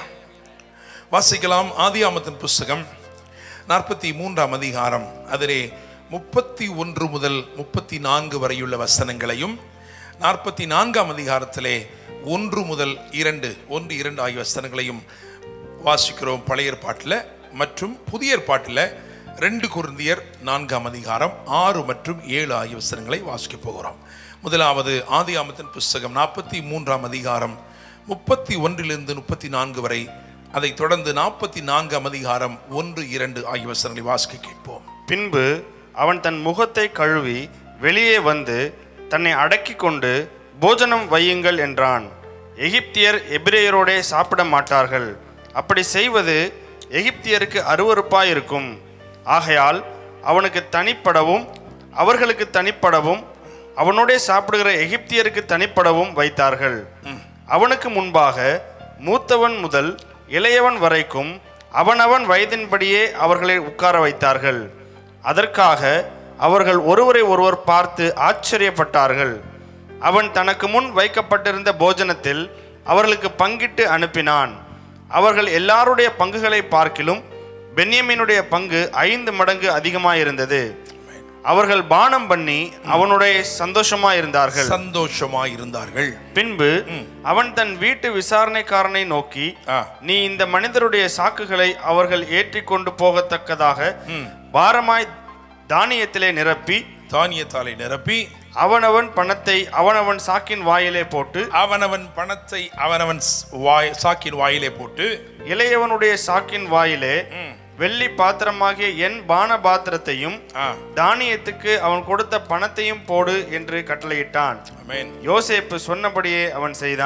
வாசிக்கலாம் ஆதியாமத்தின் புஸ்தகம் நாற்பத்தி மூன்றாம் அதிகாரம் அதிலே முப்பத்தி ஒன்று முதல் முப்பத்தி நான்கு வரையுள்ள வசனங்களையும் நாற்பத்தி நான்காம் அதிகாரத்திலே ஒன்று முதல் இரண்டு ஒன்று இரண்டு ஆகிய வசனங்களையும் வாசிக்கிறோம் பழைய ஏற்பாட்டில் மற்றும் புதிய ஏற்பாட்டில் ரெண்டு குருந்தியர் நான்காம் அதிகாரம் ஆறு மற்றும் ஏழு ஆகிய வசனங்களை வாசிக்க போகிறோம் முதலாவது ஆதியாமத்தின் புஸ்தகம் நாற்பத்தி மூன்றாம் அதிகாரம் முப்பத்தி ஒன்றிலிருந்து முப்பத்தி நான்கு வரை அதைத் தொடர்ந்து நாற்பத்தி நான்காம் அதிகாரம் ஒன்று இரண்டு ஆகிய வசனங்களை வாசிக்க கேட்போம் பின்பு அவன் தன் முகத்தை கழுவி வெளியே வந்து தன்னை அடக்கிக் கொண்டு போஜனம் வையுங்கள் என்றான் எகிப்தியர் எபிரேயரோடே சாப்பிட மாட்டார்கள் அப்படி செய்வது எகிப்தியருக்கு அருவருப்பாயிருக்கும் ஆகையால் அவனுக்கு தனிப்படவும் அவர்களுக்கு தனிப்படவும் அவனோடே சாப்பிடுகிற எகிப்தியருக்கு தனிப்படவும் வைத்தார்கள் அவனுக்கு முன்பாக மூத்தவன் முதல் இளையவன் வரைக்கும் அவனவன் வயதின்படியே அவர்களை உட்கார வைத்தார்கள் அதற்காக அவர்கள் ஒருவரை ஒருவர் பார்த்து ஆச்சரியப்பட்டார்கள் அவன் தனக்கு முன் வைக்கப்பட்டிருந்த போஜனத்தில் அவர்களுக்கு பங்கிட்டு அனுப்பினான் அவர்கள் எல்லாருடைய பங்குகளை பார்க்கிலும் பென்யமீனுடைய பங்கு ஐந்து மடங்கு அதிகமாயிருந்தது அவர்கள் பானம் பண்ணி அவனுடைய சந்தோஷமாயிருந்தார்கள் சந்தோஷமாய் இருந்தார்கள் பின்பு அவன் தன் வீட்டு விசாரணைக்காரனை நோக்கி ஆ. நீ இந்த மனிதருடைய சாக்குகளை அவர்கள் ஏற்றிக் கொண்டு போகத்தக்கதாக பாரமாய் தானியத்திலே நிரப்பி தானியத்தாலை நிரப்பி அவனவன் பணத்தை அவனவன் சாக்கின் வாயிலே போட்டு அவனவன் பணத்தை அவனவன் ஸ்- வாய் சாக்கின் வாயிலே போட்டு இளையவனுடைய சாக்கின் வாயிலே வெள்ளி பாத்திரமாகிய என் பான பாத்திரத்தையும் ஆ, தானியத்துக்கு அவன் கொடுத்த பணத்தையும் போடு என்று கட்டளையிட்டான் ஆமென். யோசேப்பு சொன்னபடியே அவன் செய்தான்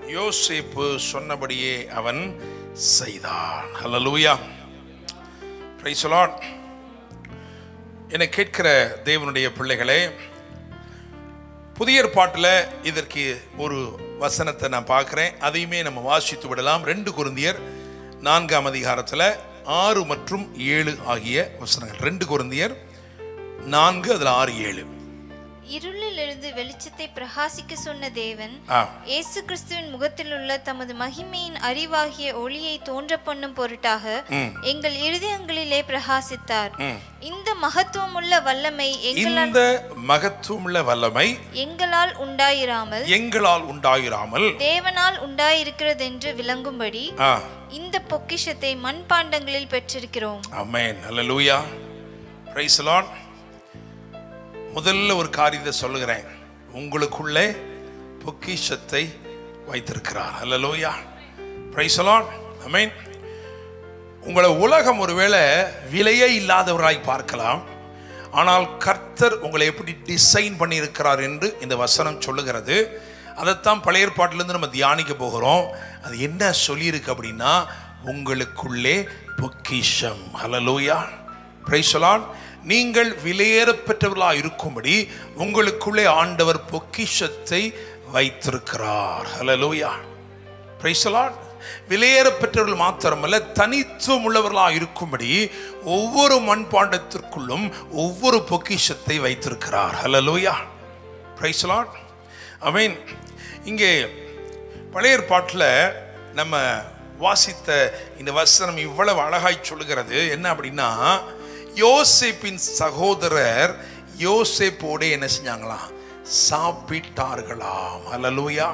யோசேப்பு சொன்னபடியே அவன் செய்தான் ஹalleluya praise the lord என்னை கேட்கிற தேவனுடைய பிள்ளைகளே புதிய ஏற்பாட்டில் இதற்கு ஒரு வசனத்தை நான் பார்க்குறேன் அதையுமே நம்ம வாசித்து விடலாம் ரெண்டு குருந்தியர் நான்காம் அதிகாரத்தில் ஆறு மற்றும் ஏழு ஆகிய வசனங்கள் ரெண்டு குருந்தியர் நான்கு அதில் ஆறு ஏழு இருளிலிருந்து வெளிச்சத்தை பிரகாசிக்க சொன்ன தேவன் ஆ இயேசு கிறிஸ்துவின் முகத்தில் உள்ள தமது மகிமையின் அறிவாகிய ஒளியை தோன்ற பண்ணும் பொருட்டாக எங்கள் இருதயங்களிலே பிரகாசித்தார் இந்த மகத்துவமுள்ள வல்லமை எங்களால் இந்த மகத்துவமுள்ள வல்லமை எங்களால் உண்டாயிராமல் எங்களால் உண்டாயிராமல் தேவனால் உண்டாயிருக்கிறதென்று விளங்கும்படி ஆ இந்த பொக்கிஷத்தை மண்பாண்டங்களில் பெற்றிருக்கிறோம் அமேன் அல்லேலூயா பிரைஸ் லார்ட் முதல்ல ஒரு காரியத்தை சொல்லுகிறேன் உங்களுக்குள்ளே பொக்கிஷத்தை வைத்திருக்கிறார் அல்லேலூயா பிரைஸ் லார்ட் அமேன் உங்களை உலகம் ஒருவேளை விலையே இல்லாதவராய் பார்க்கலாம் ஆனால் கர்த்தர் உங்களை எப்படி டிசைன் பண்ணியிருக்கிறார் என்று இந்த வசனம் சொல்லுகிறது அதைத்தான் பழைய ஏற்பாட்டிலிருந்து நம்ம தியானிக்க போகிறோம் அது என்ன சொல்லியிருக்கு அப்படின்னா உங்களுக்குள்ளே பொக்கிஷம் ஹலலூயா பிரைசலான் நீங்கள் விலையேறப்பெற்றவர்களாக இருக்கும்படி உங்களுக்குள்ளே ஆண்டவர் பொக்கிஷத்தை வைத்திருக்கிறார் ஹலலூயா பிரைசலான் விலையேறப்பெற்றவர்கள் மாத்திரமல்ல தனித்துவம் உள்ளவர்களாக இருக்கும்படி ஒவ்வொரு மண்பாண்டத்திற்குள்ளும் ஒவ்வொரு பொக்கிஷத்தை வைத்திருக்கிறார் ஹலலூயா பிரைசலான் ஐ மீன் இங்கே பழைய ஏற்பாட்டில் நம்ம வாசித்த இந்த வசனம் இவ்வளவு அழகாய் சொல்லுகிறது என்ன அப்படின்னா யோசேப்பின் சகோதரர் யோசேப்போட என்ன செஞ்சாங்களாம் சாப்பிட்டார்களாம் அல்லலூயா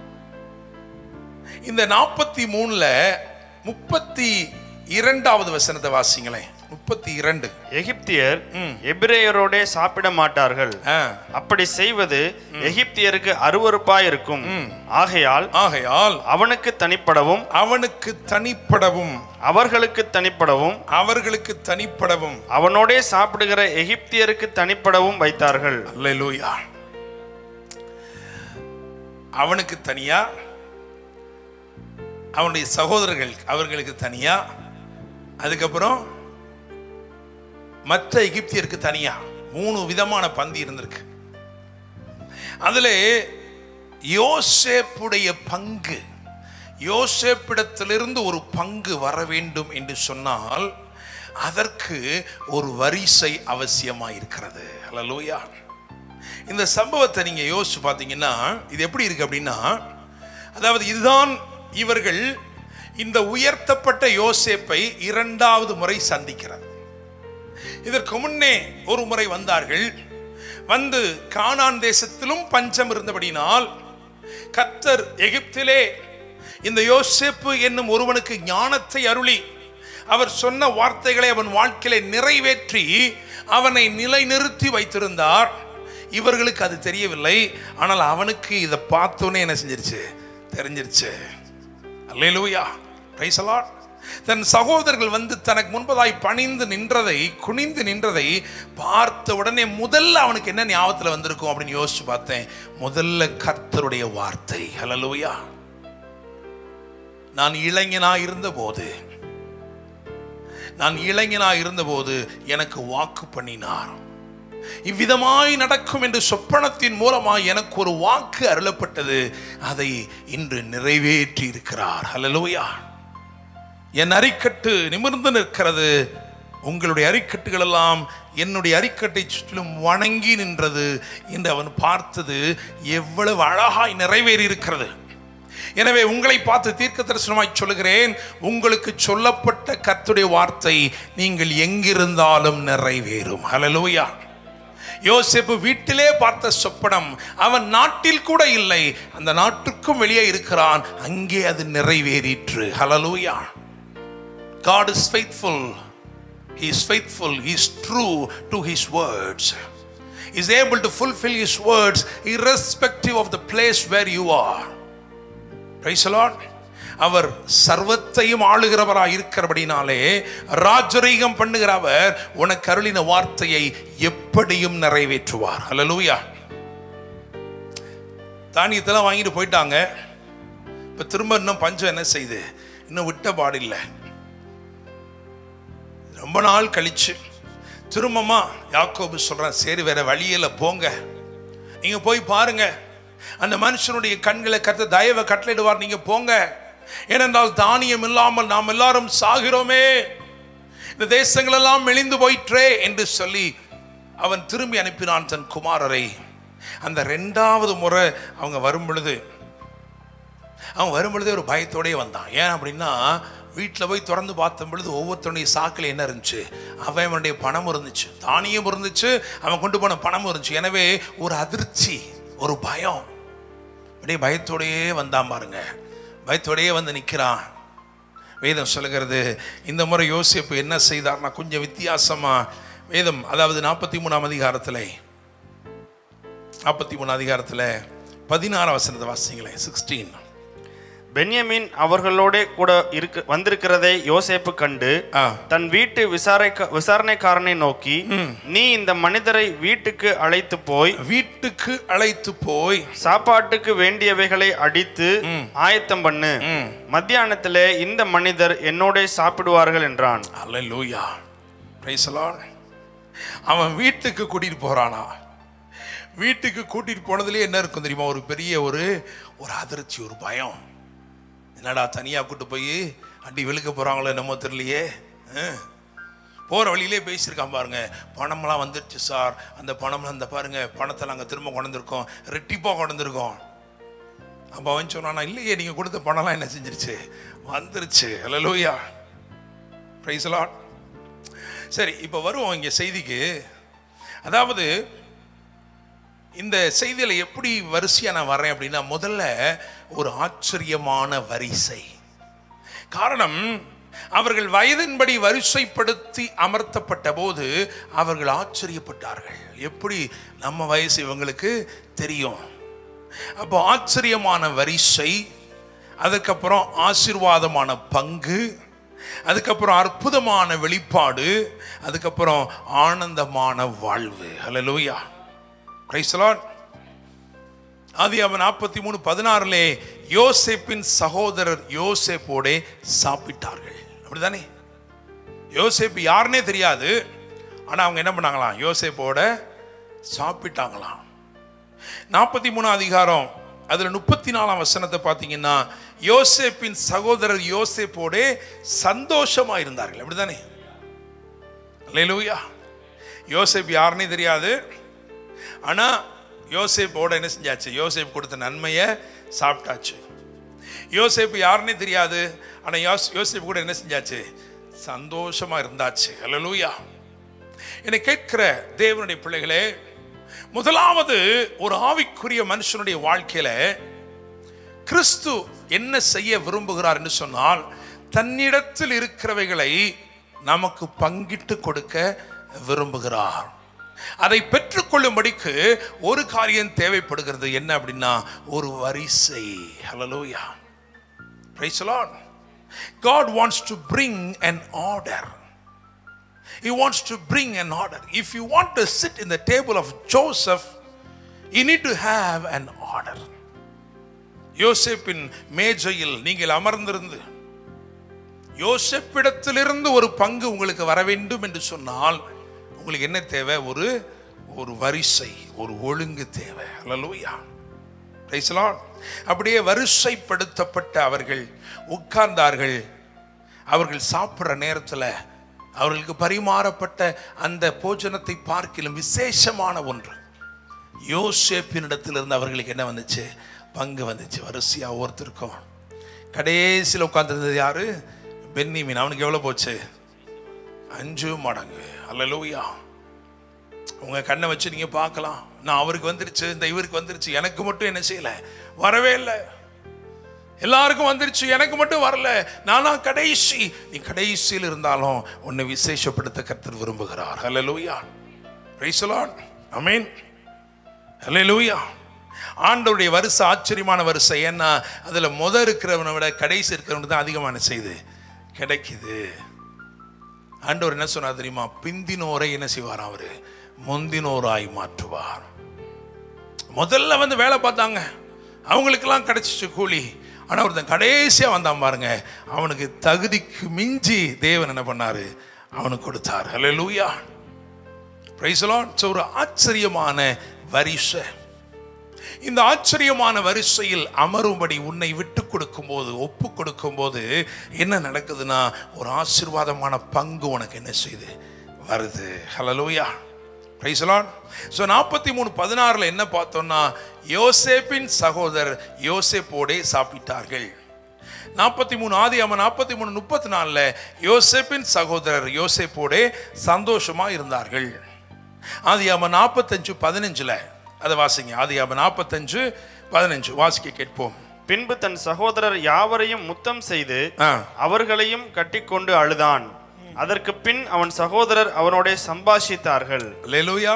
இந்த நாற்பத்தி மூணுல முப்பத்தி இரண்டாவது வசனத்தை வாசிங்களேன் முப்பத்தி இரண்டு எகிப்தியர் எபிரேயரோடே சாப்பிட மாட்டார்கள் ஆ. அப்படி செய்வது எகிப்தியருக்கு அருவருப்பாய் இருக்கும் ஆகையால் ஆகையால் அவனுக்கு தனிப்படவும் அவனுக்கு தனிப்படவும் அவர்களுக்கு தனிப்படவும் அவர்களுக்கு தனிப்படவும் அவனோடே சாப்பிடுகிற எகிப்தியருக்கு தனிப்படவும் வைத்தார்கள் அல்லேலூயா அவனுக்கு தனியா அவனுடைய சகோதரர்கள் அவர்களுக்கு தனியா அதுக்கப்புறம் மற்ற எகிப்தியருக்கு தனியா மூணு விதமான பந்தி இருந்திருக்கு அதுல யோசேப்புடைய பங்கு யோசேப்பிடத்திலிருந்து ஒரு பங்கு வர வேண்டும் என்று சொன்னால் அதற்கு ஒரு வரிசை அவசியமாயிருக்கிறது அல்லலூயா இந்த சம்பவத்தை நீங்க யோசிச்சு பார்த்தீங்கன்னா இது எப்படி இருக்கு அப்படின்னா அதாவது இதுதான் இவர்கள் இந்த உயர்த்தப்பட்ட யோசேப்பை இரண்டாவது முறை சந்திக்கிறார் இதற்கு முன்னே ஒரு முறை வந்தார்கள் வந்து கானான் தேசத்திலும் பஞ்சம் இருந்தபடினால் கர்த்தர் எகிப்திலே இந்த யோசேப்பு என்னும் ஒருவனுக்கு ஞானத்தை அருளி அவர் சொன்ன வார்த்தைகளை அவன் வாழ்க்கையிலே நிறைவேற்றி அவனை நிலைநிறுத்தி வைத்திருந்தார் இவர்களுக்கு அது தெரியவில்லை ஆனால் அவனுக்கு இதை பார்த்தோன்னே என்ன செஞ்சிருச்சு தெரிஞ்சிருச்சு அல்லேலூயா பிரைஸ் லார்ட் தன் சகோதரர்கள் வந்து தனக்கு முன்பதாய் பணிந்து நின்றதை குனிந்து நின்றதை பார்த்த உடனே முதல்ல அவனுக்கு என்ன ஞாபகத்தில் வந்திருக்கும் அப்படின்னு யோசிச்சு பார்த்தேன் முதல்ல கர்த்தருடைய வார்த்தை ஹalleluya நான் இளைஞனா இருந்தபோது நான் இளைஞனா இருந்தபோது எனக்கு வாக்கு பண்ணினார் இவ்விதமாய் நடக்கும் என்று சொப்பனத்தின் மூலமாய் எனக்கு ஒரு வாக்கு அருளப்பட்டது அதை இன்று நிறைவேற்றி இருக்கிறார் ஹalleluya என் அரிக்கட்டு நிமிர்ந்து நிற்கிறது உங்களுடைய அரிக்கட்டுகள் எல்லாம் என்னுடைய அரிக்கட்டை சுற்றிலும் வணங்கி நின்றது என்று அவன் பார்த்தது எவ்வளவு அழகாய் நிறைவேறி இருக்கிறது எனவே உங்களை பார்த்து தீர்க்க தரிசனமாய் சொல்லுகிறேன் உங்களுக்கு சொல்லப்பட்ட கர்த்தருடைய வார்த்தை நீங்கள் எங்கிருந்தாலும் நிறைவேறும் ஹalleluya யோசேப்பு வீட்டிலே பார்த்த சொப்பனம் அவன் நாட்டில் கூட இல்லை அந்த நாட்டுக்கும் வெளியே இருக்கிறான் அங்கே அது நிறைவேறிற்று ஹalleluya God is faithful. He is faithful. He is true to His words. He is able to fulfill His words irrespective of the place where you are. Praise the Lord. அவர் சர்வத்தையும் ஆளுகிறவராய் இருக்கிறபடினாலே ராஜரீகம் பண்ணுகிறவர் உனக்கு அருளின வார்த்தையை எப்படியும் நிறைவேற்றுவார் ஹalleluya தானியத்தெல்லாம் வாங்கிட்டு போயிட்டாங்க இப்போ திரும்ப இன்னும் பஞ்சம் என்ன செய்யுது இன்னும் விட்ட பாடில்லை ரொம்ப நாள் கழிச்சு திரும்பமா யாக்கோபு சொல்றான் சரி வேற வழியில போங்க நீங்க போய் பாருங்க அந்த மனுஷனுடைய கண்களை கத்த தயவை கட்டளையிடுவார் நீங்க போங்க ஏனென்றால் தானியம் இல்லாமல் நாம் எல்லாரும் சாகிறோமே இந்த தேசங்கள் எல்லாம் மெலிந்து போயிற்றே என்று சொல்லி அவன் திரும்பி அனுப்பினான் தன் குமாரரை அந்த ரெண்டாவது முறை அவங்க வரும் பொழுது அவன் வரும் பொழுதே ஒரு பயத்தோடயே வந்தான் ஏன் அப்படின்னா வீட்டில் போய் திறந்து பார்த்த பொழுது ஒவ்வொருத்தனுடைய சாக்கில் என்ன இருந்துச்சு அவன் அவனுடைய பணம் இருந்துச்சு தானியம் இருந்துச்சு அவன் கொண்டு போன பணமும் இருந்துச்சு எனவே ஒரு அதிர்ச்சி ஒரு பயம் அப்படியே பயத்தோடையே வந்தான் பாருங்க பயத்தோடையே வந்து நிற்கிறான் வேதம் சொல்லுகிறது இந்த முறை யோசிப்பு என்ன செய்தார்னா கொஞ்சம் வித்தியாசமா வேதம் அதாவது நாற்பத்தி மூணாம் அதிகாரத்தில் நாற்பத்தி மூணு அதிகாரத்தில் பதினாறாம் வசனத்தை வாசிங்களேன் சிக்ஸ்டீன் பென்யமின் அவர்களோட கூட இருக்க வந்திருக்கிறதை யோசேப்பு கண்டு ஆ. தன் வீட்டு விசாரை விசாரணைக்காரனை நோக்கி நீ இந்த மனிதரை வீட்டுக்கு அழைத்து போய் வீட்டுக்கு அழைத்து போய் சாப்பாட்டுக்கு வேண்டியவைகளை அடித்து ஆயத்தம் பண்ணு மத்தியானத்திலே இந்த மனிதர் என்னோட சாப்பிடுவார்கள் என்றான் அல்லேலூயா பிரைஸ் அவன் வீட்டுக்கு கூட்டிட்டு போறானா வீட்டுக்கு கூட்டிட்டு போனதுலயே என்ன இருக்கும் தெரியுமா ஒரு பெரிய ஒரு ஒரு அதிர்ச்சி ஒரு பயம் என்னடா தனியா கூட்டு போய் அடி வெளுக்க போறாங்களோ என்னமோ தெரியலையே அஹ். போற வழியிலே பேசியிருக்கான் பாருங்க பணம்லாம் வந்துருச்சு சார் அந்த பணம்லாம் அந்த பாருங்க பணத்தை நாங்கள் திரும்ப கொண்டு வந்திருக்கோம் ரெட்டிப்பா கொண்டு வந்திருக்கோம் அப்போ அவன் சொன்னானா இல்லையே நீங்கள் கொடுத்த பணம்லாம் என்ன செஞ்சிருச்சு வந்துருச்சு அல்லேலூயா பிரைஸ் லாட் சரி இப்போ வருவோம் இங்கே செய்திக்கு அதாவது இந்த செய்தியில் எப்படி வரிசையாக நான் வரேன் அப்படின்னா முதல்ல ஒரு ஆச்சரியமான வரிசை காரணம் அவர்கள் வயதின்படி வரிசைப்படுத்தி அமர்த்தப்பட்ட போது அவர்கள் ஆச்சரியப்பட்டார்கள் எப்படி நம்ம வயசு இவங்களுக்கு தெரியும் அப்போ ஆச்சரியமான வரிசை அதுக்கப்புறம் ஆசீர்வாதமான பங்கு அதுக்கப்புறம் அற்புதமான வெளிப்பாடு அதுக்கப்புறம் ஆனந்தமான வாழ்வு ஹalleluya பிரைஸ் லார்ட் ஆதியாகமம் நாற்பத்தி மூணு பதினாறுலே யோசேப்பின் சகோதரர் யோசேப்போடே சாப்பிட்டார்கள் அப்படிதானே யோசேப்பு யாருன்னே தெரியாது ஆனா அவங்க என்ன பண்ணாங்களாம் யோசேப்போட சாப்பிட்டாங்களாம் நாற்பத்தி மூணாம் அதிகாரம் அதுல முப்பத்தி நாலாம் வசனத்தை பார்த்தீங்கன்னா யோசேப்பின் சகோதரர் யோசேப்போடே சந்தோஷமா இருந்தார்கள் அப்படிதானே அல்லேலூயா யோசேப் யாருன்னே தெரியாது ஆனா யோசேப்போட என்ன செஞ்சாச்சு யோசேப் கொடுத்த நன்மையை சாப்பிட்டாச்சு யோசேப்பு யாருன்னே தெரியாது ஆனா யோஸ் யோசேப் கூட என்ன செஞ்சாச்சு சந்தோஷமா இருந்தாச்சு அல்லேலூயா என்னை கேட்கிற தேவனுடைய பிள்ளைகளே முதலாவது ஒரு ஆவிக்குரிய மனுஷனுடைய வாழ்க்கையில கிறிஸ்து என்ன செய்ய விரும்புகிறார் என்று சொன்னால் தன்னிடத்தில் இருக்கிறவைகளை நமக்கு பங்கிட்டு கொடுக்க விரும்புகிறார் அதை பெற்றுக்கொள்ளும்படிக்கு ஒரு காரியம் தேவைப்படுகிறது என்ன அப்படின்னா ஒரு வரிசை ஹalleluya praise the lord god wants to bring an order he wants to bring an order if you want to sit in the table of joseph you need to have an order யோசேப்பின் மேஜையில் நீங்கள் அமர்ந்திருந்து யோசேப்பிடத்திலிருந்து ஒரு பங்கு உங்களுக்கு வர வேண்டும் என்று சொன்னால் உங்களுக்கு என்ன தேவை ஒரு ஒரு வரிசை ஒரு ஒழுங்கு தேவை அல்லலூயா Praise the Lord. அப்படியே வரிசைப்படுத்தப்பட்ட அவர்கள் உட்கார்ந்தார்கள் அவர்கள் சாப்பிட்ற நேரத்தில் அவர்களுக்கு பரிமாறப்பட்ட அந்த போஜனத்தை பார்க்கிலும் விசேஷமான ஒன்று யோசேப்பினிடத்திலிருந்து அவர்களுக்கு என்ன வந்துச்சு பங்கு வந்துச்சு வரிசையா ஒருத்தருக்கும் கடைசியில் உட்கார்ந்திருந்தது யாரு பென்னிமீன் அவனுக்கு எவ்வளோ போச்சு அஞ்சு மடங்கு அல்லலூயா உங்க கண்ணை வச்சு நீங்க பார்க்கலாம் நான் அவருக்கு வந்துருச்சு இந்த இவருக்கு வந்துருச்சு எனக்கு மட்டும் என்ன செய்யல வரவே இல்லை எல்லாருக்கும் வந்துருச்சு எனக்கு மட்டும் வரல நானா கடைசி நீ கடைசியில் இருந்தாலும் உன்னை விசேஷப்படுத்த கர்த்தர் விரும்புகிறார் ஹalleluya praise the lord ஆமென் ஹalleluya ஆண்டவருடைய வரிசை ஆச்சரியமான வரிசை ஏன்னா அதுல முத இருக்கிறவனை விட கடைசி இருக்கிறவனுக்கு தான் அதிகமான செய்து கிடைக்குது ஆண்டவர் என்ன சொன்னார் தெரியுமா பிந்தினோரை என்ன செய்வார் அவரு முந்தினோராய் மாற்றுவார் முதல்ல வந்து வேலை பார்த்தாங்க அவங்களுக்கெல்லாம் கிடைச்சிச்சு கூலி ஆனால் ஒருத்தன் கடைசியாக வந்தான் பாருங்க அவனுக்கு தகுதிக்கு மிஞ்சி தேவன் என்ன பண்ணாரு அவனுக்கு கொடுத்தார் ஹலோ லூயா ஒரு ஆச்சரியமான வரிசை இந்த ஆச்சரியமான வரிசையில் அமரும்படி உன்னை விட்டு கொடுக்கும்போது ஒப்பு கொடுக்கும்போது என்ன நடக்குதுன்னா ஒரு ஆசீர்வாதமான பங்கு உனக்கு என்ன செய்யுது வருது ஹலலூயா பிரைசலான் ஸோ நாற்பத்தி மூணு பதினாறில் என்ன பார்த்தோம்னா யோசேப்பின் சகோதரர் யோசேப்போடே சாப்பிட்டார்கள் நாற்பத்தி மூணு ஆதி அம்மன் நாற்பத்தி மூணு முப்பத்தி நாலில் யோசேப்பின் சகோதரர் யோசேப்போடே சந்தோஷமா இருந்தார்கள் ஆதி அம்மன் நாற்பத்தஞ்சு பதினஞ்சில் அதை வாசிங்க ஆதி அம்மன் நாற்பத்தஞ்சு பதினஞ்சு வாசிக்க கேட்போம் பின்பு தன் சகோதரர் யாவரையும் முத்தம் செய்து ஆ அவர்களையும் கட்டிக்கொண்டு அழுதான் அதற்கு பின் அவன் சகோதரர் அவனோட சம்பாஷித்தார்கள் லேலூயா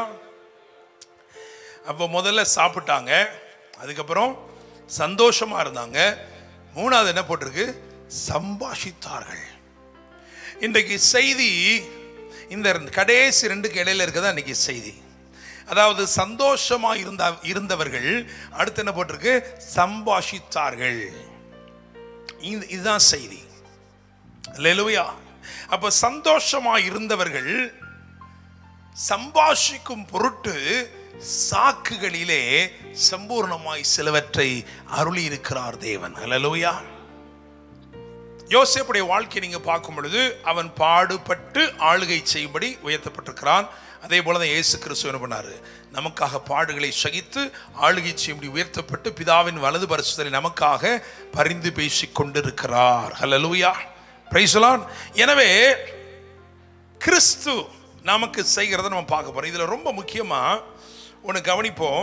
அப்போ முதல்ல சாப்பிட்டாங்க அதுக்கப்புறம் சந்தோஷமா இருந்தாங்க மூணாவது என்ன போட்டிருக்கு சம்பாஷித்தார்கள் இன்றைக்கு செய்தி இந்த கடைசி ரெண்டுக்கு இடையில இருக்கதா இன்னைக்கு செய்தி அதாவது சந்தோஷமா இருந்த இருந்தவர்கள் அடுத்து என்ன போட்டிருக்கு சம்பாஷித்தார்கள் இது- இதுதான் செய்தி லெலுயா அப்ப சந்தோஷமா இருந்தவர்கள் சம்பாஷிக்கும் பொருட்டு சாக்குகளிலே சம்பூர்ணமாய் சிலவற்றை அருளி இருக்கிறார் தேவன் ஹalleluya யோசேப்புடைய வாழ்க்கையை நீங்க பார்க்கும் பொழுது அவன் பாடுபட்டு ஆளுகை செய்யும்படி உயர்த்தப்பட்டிருக்கிறான் அதே போல தான் இயேசு கிறிஸ்து என்ன பண்ணாரு நமக்காக பாடுகளை சகித்து ஆளுகை செய்யும்படி உயர்த்தப்பட்டு பிதாவின் வலது பரிசுத்தலை நமக்காக பரிந்து பேசிக் கொண்டிருக்கிறார் ஹalleluya பிரைஸ் எனவே கிறிஸ்து நமக்கு செய்கிறத நம்ம பார்க்க போறோம் இதுல ரொம்ப முக்கியமா ஒன்று கவனிப்போம்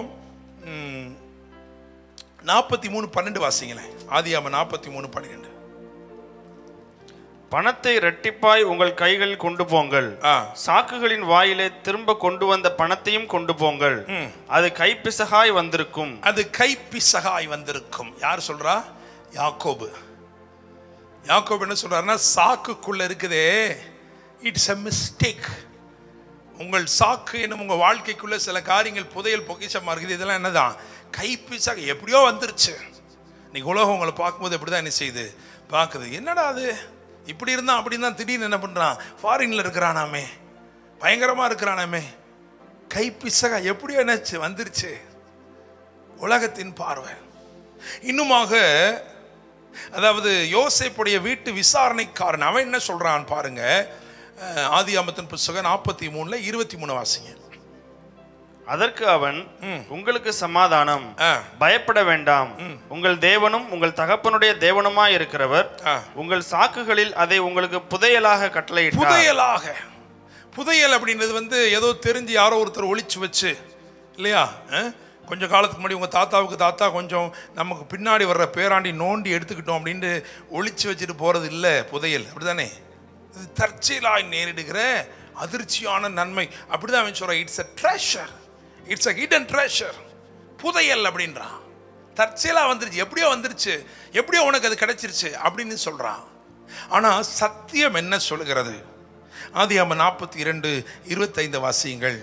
நாற்பத்தி மூணு பன்னெண்டு வாசிங்களேன் ஆதியாம நாற்பத்தி மூணு பன்னிரெண்டு பணத்தை இரட்டிப்பாய் உங்கள் கைகள் கொண்டு போங்கள் ஆ. சாக்குகளின் வாயிலே திரும்ப கொண்டு வந்த பணத்தையும் கொண்டு போங்கள் அது கைப்பிசகாய் வந்திருக்கும் அது கைப்பிசகாய் வந்திருக்கும் யார் சொல்றா யாக்கோபு யாக்கோபு என்ன சொல்றாருன்னா சாக்குக்குள்ள இருக்குதே இட்ஸ் a மிஸ்டேக் உங்கள் சாக்கு என்னும் உங்க வாழ்க்கைக்குள்ள சில காரியங்கள் புதையல் பொக்கிஷமா இருக்குது இதெல்லாம் என்னதான் கைப்பிசக எப்படியோ வந்துருச்சு இன்னைக்கு உலகம் உங்களை பார்க்கும்போது எப்படிதான் என்ன செய்யுது பார்க்குது என்னடா அது இப்படி இருந்தா அப்படி இருந்தா திடீர்னு என்ன பண்றான் ஃபாரின்ல இருக்கிறானாமே பயங்கரமா இருக்கிறானாமே கைப்பிசக எப்படியோ என்னாச்சு வந்துருச்சு உலகத்தின் பார்வை இன்னுமாக அதாவது யோசேப்புடைய வீட்டு விசாரணைக்காரன் அவன் என்ன சொல்றான் பாருங்க அஹ், ஆதியாமத்தின் புஸ்தகம் நாற்பத்தி மூணுல இருபத்தி மூணு வாசிங்க அதற்கு அவன் உங்களுக்கு சமாதானம் ஆ. பயப்பட வேண்டாம் உங்கள் தேவனும் உங்கள் தகப்பனுடைய தேவனுமாய் இருக்கிறவர் ஆ. உங்கள் சாக்குகளில் அதை உங்களுக்கு புதையலாக கட்டளையிட்டார் புதையலாக புதையல் அப்படின்றது வந்து ஏதோ தெரிஞ்சு யாரோ ஒருத்தர் ஒளிச்சு வச்சு இல்லையா அஹ்? கொஞ்ச காலத்துக்கு முன்னாடி உங்கள் தாத்தாவுக்கு தாத்தா கொஞ்சம் நமக்கு பின்னாடி வர்ற பேராண்டி நோண்டி எடுத்துக்கிட்டோம் அப்படின்ட்டு ஒளிச்சு வச்சுட்டு போகிறது இல்லை புதையல் அப்படிதானே இது தற்செயலாய் நேரிடுகிற அதிர்ச்சியான நன்மை அப்படிதான் அவன் சொல்கிறான் it's a treasure it's a hidden treasure புதையல் அப்படின்றான் தற்செயலா வந்துருச்சு எப்படியோ வந்துருச்சு எப்படியோ உனக்கு அது கிடைச்சிருச்சு அப்படின்னு சொல்றான் ஆனா சத்தியம் என்ன சொல்கிறது ஆதியாம நாற்பத்தி இரண்டு இருபத்தைந்து வாசியுங்கள்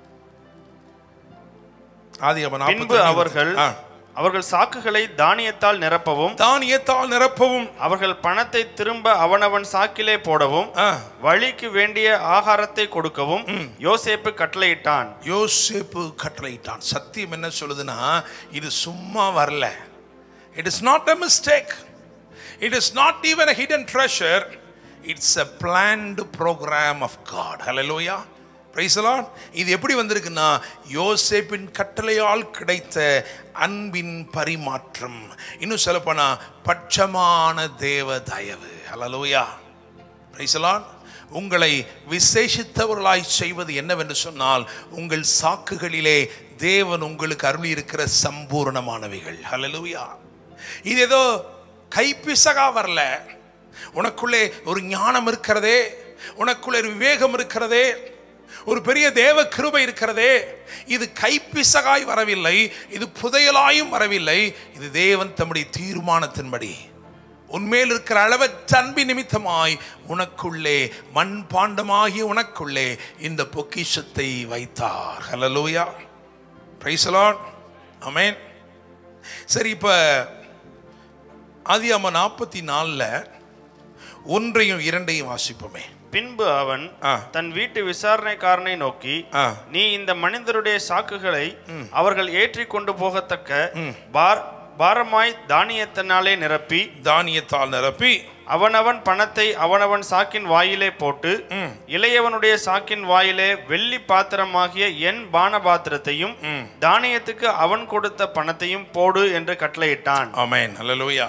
ஆதியாம பின்பு அவர்கள் அவர்கள் சாக்குகளை தானியத்தால் நிரப்பவும் தானியத்தால் நிரப்பவும் அவர்கள் பணத்தை திரும்ப அவனவன் சாக்கிலே போடவும் ஆ, வழிக்கு வேண்டிய ஆகாரத்தை கொடுக்கவும் யோசேப்பு கட்டளையிட்டான் யோசேப்பு கட்டளையிட்டான் சத்தியம் என்ன சொல்லுதுன்னா இது சும்மா வரல it is not a mistake it is not even a hidden treasure it's a planned program of God ஹalleluya பிரைஸ் லார்ட் இது எப்படி வந்திருக்குன்னா யோசேப்பின் கட்டளையால் கிடைத்த அன்பின் பரிமாற்றம் இன்னும் சொல்லப்போனா பட்சமான தேவ தயவு ஹalleluya பிரைஸ் லார்ட் உங்களை விசேஷித்தவர்களாய் செய்வது என்னவென்று சொன்னால் உங்கள் சாக்குகளிலே தேவன் உங்களுக்கு அருளி இருக்கிற சம்பூர்ணமானவைகள் ஹalleluya இது ஏதோ கைப்பிசகா வரல உனக்குள்ளே ஒரு ஞானம் இருக்கிறதே உனக்குள்ளே ஒரு விவேகம் இருக்கிறதே ஒரு பெரிய தேவ கிருபை இருக்கிறதே இது கைப்பிசகாய் வரவில்லை இது புதையலாயும் வரவில்லை இது தேவன் தம்முடைய தீர்மானத்தின்படி உன்மேல் இருக்கிற அளவற்ற அன்பின் நிமித்தமாய் உனக்குள்ளே மண் பாண்டமாகிய உனக்குள்ளே இந்த பொக்கிஷத்தை வைத்தார் ஹalleluya பிரைஸ் லார்ட் ஆமென் சரி இப்ப ஆதியாம நாற்பத்தி நாலில் ஒன்றையும் இரண்டையும் வாசிப்போமே பின்பு அவன் ஆ. தன் வீட்டு விசாரணைக்காரனை நோக்கி ஆ. நீ இந்த மனிதருடைய சாக்குகளை அவர்கள் ஏற்றி கொண்டு போகத்தக்க பார் பாரமாய் தானியத்தினாலே நிரப்பி தானியத்தால் நிரப்பி அவனவன் பணத்தை அவனவன் சாக்கின் வாயிலே போட்டு இளையவனுடைய சாக்கின் வாயிலே வெள்ளி பாத்திரமாகிய என் பான பாத்திரத்தையும் தானியத்துக்கு அவன் கொடுத்த பணத்தையும் போடு என்று கட்டளையிட்டான் ஆமென் அல்லேலூயா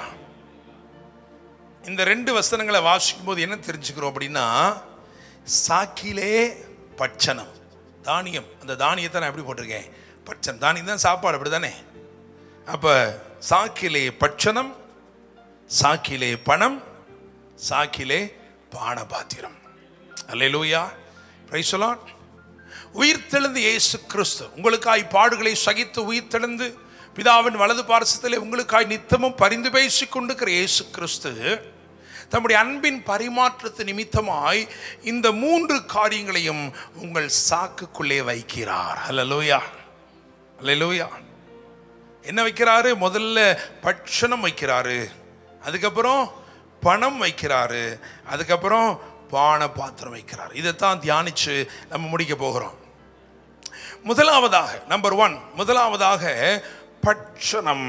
இந்த ரெண்டு வசனங்களை வாசிக்கும் போது என்ன தெரிஞ்சுக்கிறோம் அப்படின்னா சாக்கிலே பட்சணம் தானியம் அந்த தானியத்தை நான் எப்படி போட்டிருக்கேன் பட்சம் தானியம் தான் சாப்பாடு அப்படிதானே அப்ப சாக்கிலே பட்சணம் சாக்கிலே பணம் சாக்கிலே பானபாத்திரம் அல்லேலூயா பிரைஸ் லார்ட் உயிர்த்தெழுந்து இயேசு கிறிஸ்து உங்களுக்காய் பாடுகளை சகித்து உயிர்த்தெழுந்து பிதாவின் வலது பார்சத்திலே உங்களுக்காய் நித்தமும் பரிந்து பேசிக் கொண்டிருக்கிற இயேசு கிறிஸ்து தம்முடைய அன்பின் பரிமாற்றத்து நிமித்தமாய் இந்த மூன்று காரியங்களையும் உங்கள் சாக்குக்குள்ளே வைக்கிறார் அல்லலூயா அல்லேலூயா என்ன வைக்கிறாரு முதல்ல பட்சணம் வைக்கிறாரு அதுக்கப்புறம் பணம் வைக்கிறாரு அதுக்கப்புறம் பான பாத்திரம் வைக்கிறார் இதைத்தான் தியானிச்சு நம்ம முடிக்க போகிறோம் முதலாவதாக நம்பர் ஒன் முதலாவதாக பட்சணம்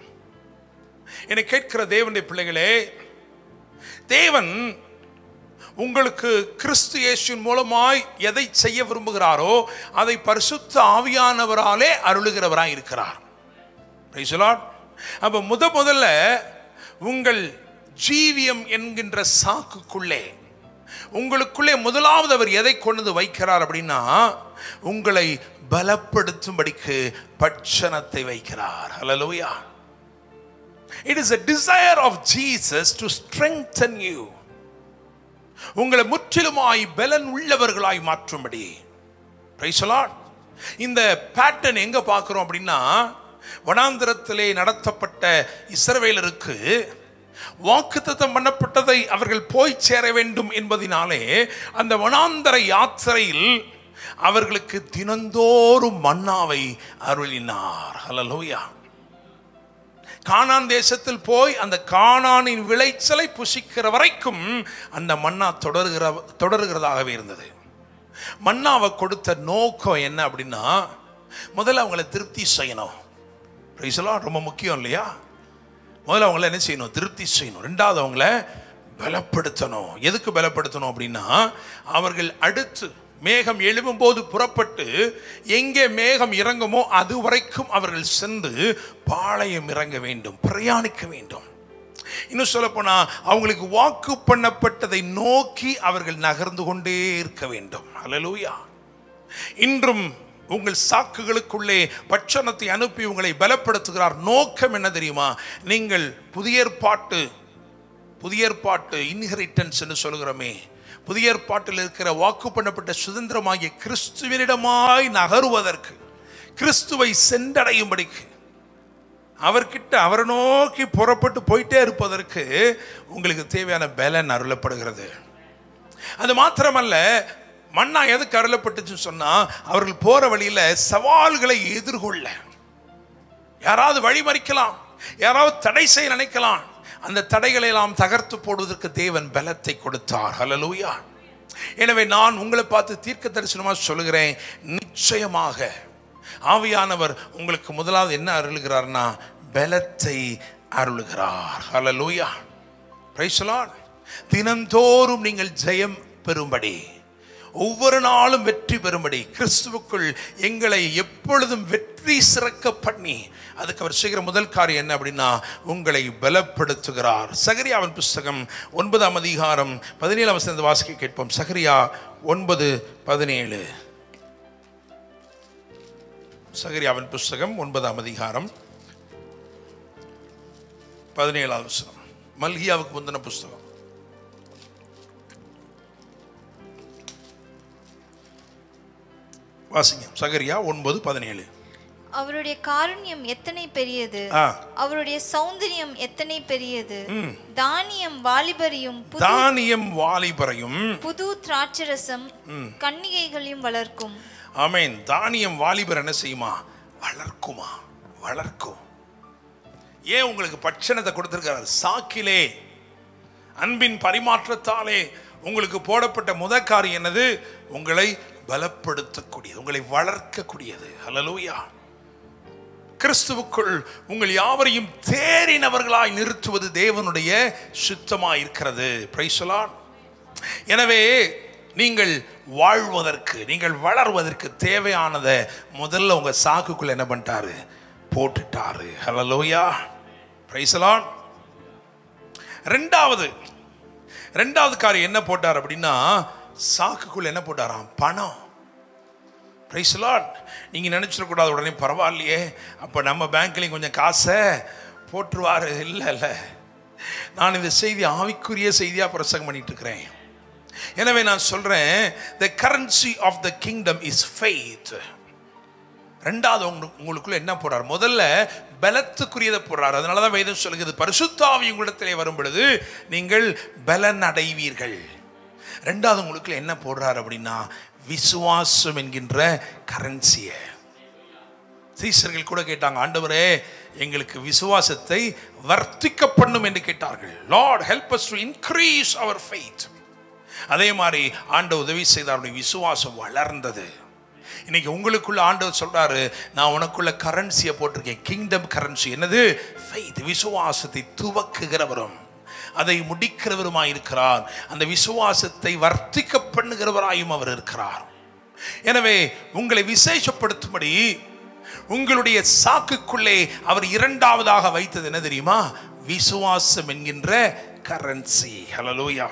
என்னை கேட்கிற தேவனுடைய பிள்ளைகளே தேவன் உங்களுக்கு கிறிஸ்து இயேசுவின் மூலமாய் எதை செய்ய விரும்புகிறாரோ அதை பரிசுத்த ஆவியானவராலே அருளுகிறவராய் இருக்கிறார் Praise the Lord. அப்ப முத முதல்ல உங்கள் ஜீவியம் என்கின்ற சாக்குக்குள்ளே உங்களுக்குள்ளே முதலாவது அவர் எதை கொண்டு வந்து வைக்கிறார் அப்படின்னா உங்களை பலப்படுத்தும்படிக்கு பட்சணத்தை வைக்கிறார் ஹalleluya it is a desire of Jesus to strengthen you உங்களை முற்றிலுமாய் பலன் உள்ளவர்களாய் மாற்றும்படி Praise the Lord. இந்த பேட்டர்ன் எங்க பார்க்கிறோம் அப்படின்னா வனாந்திரத்திலே நடத்தப்பட்ட இஸ்ரவேலருக்கு வாக்குத்தத்தம் பண்ணப்பட்டதை அவர்கள் போய் சேர வேண்டும் என்பதினாலே அந்த வனாந்தர யாத்திரையில் அவர்களுக்கு தினந்தோறும் மன்னாவை அருளினார் ஹalleluya கானான் தேசத்தில் போய் அந்த கானானின் விளைச்சலை புசிக்கிற வரைக்கும் அந்த மன்னா தொடருகிற தொடருகிறதாகவே இருந்தது மன்னாவை கொடுத்த நோக்கம் என்ன அப்படின்னா முதல்ல அவங்கள திருப்தி செய்யணும் Praise the Lord. ரொம்ப முக்கியம் இல்லையா முதல்ல அவங்கள என்ன செய்யணும் திருப்தி செய்யணும் ரெண்டாவது அவங்கள பலப்படுத்தணும் எதுக்கு பலப்படுத்தணும் அப்படின்னா அவர்கள் அடுத்து மேகம் எழும்பும்போது புறப்பட்டு எங்கே மேகம் இறங்குமோ அது வரைக்கும் அவர்கள் சென்று பாளையம் இறங்க வேண்டும் பிரயாணிக்க வேண்டும் இன்னும் சொல்லப்போனா அவங்களுக்கு வாக்கு பண்ணப்பட்டதை நோக்கி அவர்கள் நகர்ந்து கொண்டே இருக்க வேண்டும் அல்லேலூயா இன்றும் உங்கள் சாக்குகளுக்குள்ளே பட்சணத்தை அனுப்பி உங்களை பலப்படுத்துகிறார் நோக்கம் என்ன தெரியுமா நீங்கள் புதிய ஏற்பாட்டு புதிய ஏற்பாட்டு இன்ஹெரிட்டன்ஸ் என்று சொல்கிறோமே புதிய ஏற்பாட்டில் இருக்கிற வாக்கு பண்ணப்பட்ட சுதந்திரமாகிய கிறிஸ்துவனிடமாய் நகருவதற்கு கிறிஸ்துவை சென்றடையும்படிக்கு அவர்கிட்ட அவரை நோக்கி புறப்பட்டு போயிட்டே இருப்பதற்கு உங்களுக்கு தேவையான பலன் அருளப்படுகிறது அது மாத்திரமல்ல மண்ணா எதுக்கு அருளப்பட்டுச்சுன்னு சொன்னா அவர்கள் போற வழியில சவால்களை எதிர்கொள்ள யாராவது வழிமறிக்கலாம் யாராவது தடை செய்ய நினைக்கலாம் அந்த தடைகளை எல்லாம் தகர்த்து போடுவதற்கு தேவன் பலத்தை கொடுத்தார் ஹalleluya எனவே நான் உங்களை பார்த்து தீர்க்க தரிசனமாக சொல்லுகிறேன் நிச்சயமாக ஆவியானவர் உங்களுக்கு முதலாவது என்ன அருளுகிறார்னா பலத்தை அருளுகிறார் ஹalleluya பிரைஸ் லார்ட் தினந்தோறும் நீங்கள் ஜெயம் பெறும்படி ஒவ்வொரு நாளும் வெற்றி பெறும்படி கிறிஸ்துவுக்குள் எங்களை எப்பொழுதும் வெற்றி சிறக்க பண்ணி அதுக்கு அவர் செய்கிற முதல் காரியம் என்ன அப்படின்னா உங்களை பலப்படுத்துகிறார் சகரியாவின் புஸ்தகம் ஒன்பதாம் அதிகாரம் பதினேழாம் வசனத்தை வாசிக்க கேட்போம் சகரியா ஒன்பது பதினேழு சகரியாவின் புஸ்தகம் ஒன்பதாம் அதிகாரம் பதினேழாவது வசனம் மல்கியாவுக்கு முந்தின புஸ்தகம் வாசிங்க சகரியா ஒன்பது பதினேழு அவருடைய காருண்யம் எத்தனை பெரியது ஆ அவருடைய சௌந்தரியம் எத்தனை பெரியது தானியம் வாலிபரையும் புது தானியம் வாலிபரையும் புது திராட்சரசம் கன்னிகைகளையும் வளர்க்கும் ஆமென் தானியம் வாலிபர் என்ன செய்யுமா வளர்க்குமா வளர்க்கும் ஏன் உங்களுக்கு பட்சணத்தை கொடுத்திருக்கிறார் சாக்கிலே அன்பின் பரிமாற்றத்தாலே உங்களுக்கு போடப்பட்ட முத காரியம் என்னது உங்களை பலப்படுத்தக்கூடியது உங்களை வளர்க்கக்கூடியது ஹalleluya கிறிஸ்துவுக்குள் உங்கள் யாவரையும் தேறினவர்களாய் நிறுத்துவது தேவனுடைய சித்தமாய் இருக்கிறது Praise the Lord. எனவே நீங்கள் வாழ்வதற்கு நீங்கள் வளர்வதற்கு தேவையானதை முதல்ல உங்க சாக்குக்குள்ள என்ன பண்ணிட்டாரு போட்டுட்டாரு ஹalleluya Praise the Lord. ரெண்டாவது ரெண்டாவது காரியம் என்ன போட்டார் அப்படின்னா சாக்குக்குள்ள என்ன போட்டாராம் பணம் பிரைஸ் லார்ட் நீங்கள் நினச்சிடக்கூடாது உடனே பரவாயில்லையே அப்போ நம்ம பேங்க்லேயும் கொஞ்சம் காசை போட்டுருவாரு இல்லை இல்லை நான் இந்த செய்தி ஆவிக்குரிய செய்தியாக பிரசங்கம் பண்ணிட்டு இருக்கிறேன் எனவே நான் சொல்கிறேன் the currency of the kingdom is faith ரெண்டாவது உங்களுக்கு உங்களுக்குள்ள என்ன போடுறார் முதல்ல பலத்துக்குரியதை போடுறார் அதனால தான் வேதம் சொல்லுகிறது பரிசுத்தாவி உங்களிடத்திலே வரும் பொழுது நீங்கள் பலன் அடைவீர்கள் ரெண்டாவது உங்களுக்குள்ள என்ன போடுறார் அப்படின்னா விசுவாசம் என்கின்ற கரன்சியை சீசர்கள் கூட கேட்டாங்க ஆண்டவரே எங்களுக்கு விசுவாசத்தை வர்த்திக்க பண்ணும் என்று கேட்டார்கள் Lord help us to increase அவர் ஃபெய்த் அதே மாதிரி ஆண்டவர் உதவி செய்த அவருடைய விசுவாசம் வளர்ந்தது இன்னைக்கு உங்களுக்குள்ள ஆண்டவர் சொல்றாரு நான் உனக்குள்ள கரன்சியை போட்டிருக்கேன் கிங்டம் கரன்சி என்னது ஃபெய்த் விசுவாசத்தை துவக்குகிறவரும் அதை முடிக்கிறவருமாய் இருக்கிறார் அந்த விசுவாசத்தை வர்த்திக்க பண்ணுகிறவராயும் அவர் இருக்கிறார் எனவே உங்களை விசேஷப்படுத்தும்படி உங்களுடைய சாக்குக்குள்ளே அவர் இரண்டாவதாக வைத்தது என்ன தெரியுமா விசுவாசம் என்கின்ற கரன்சி ஹalleluya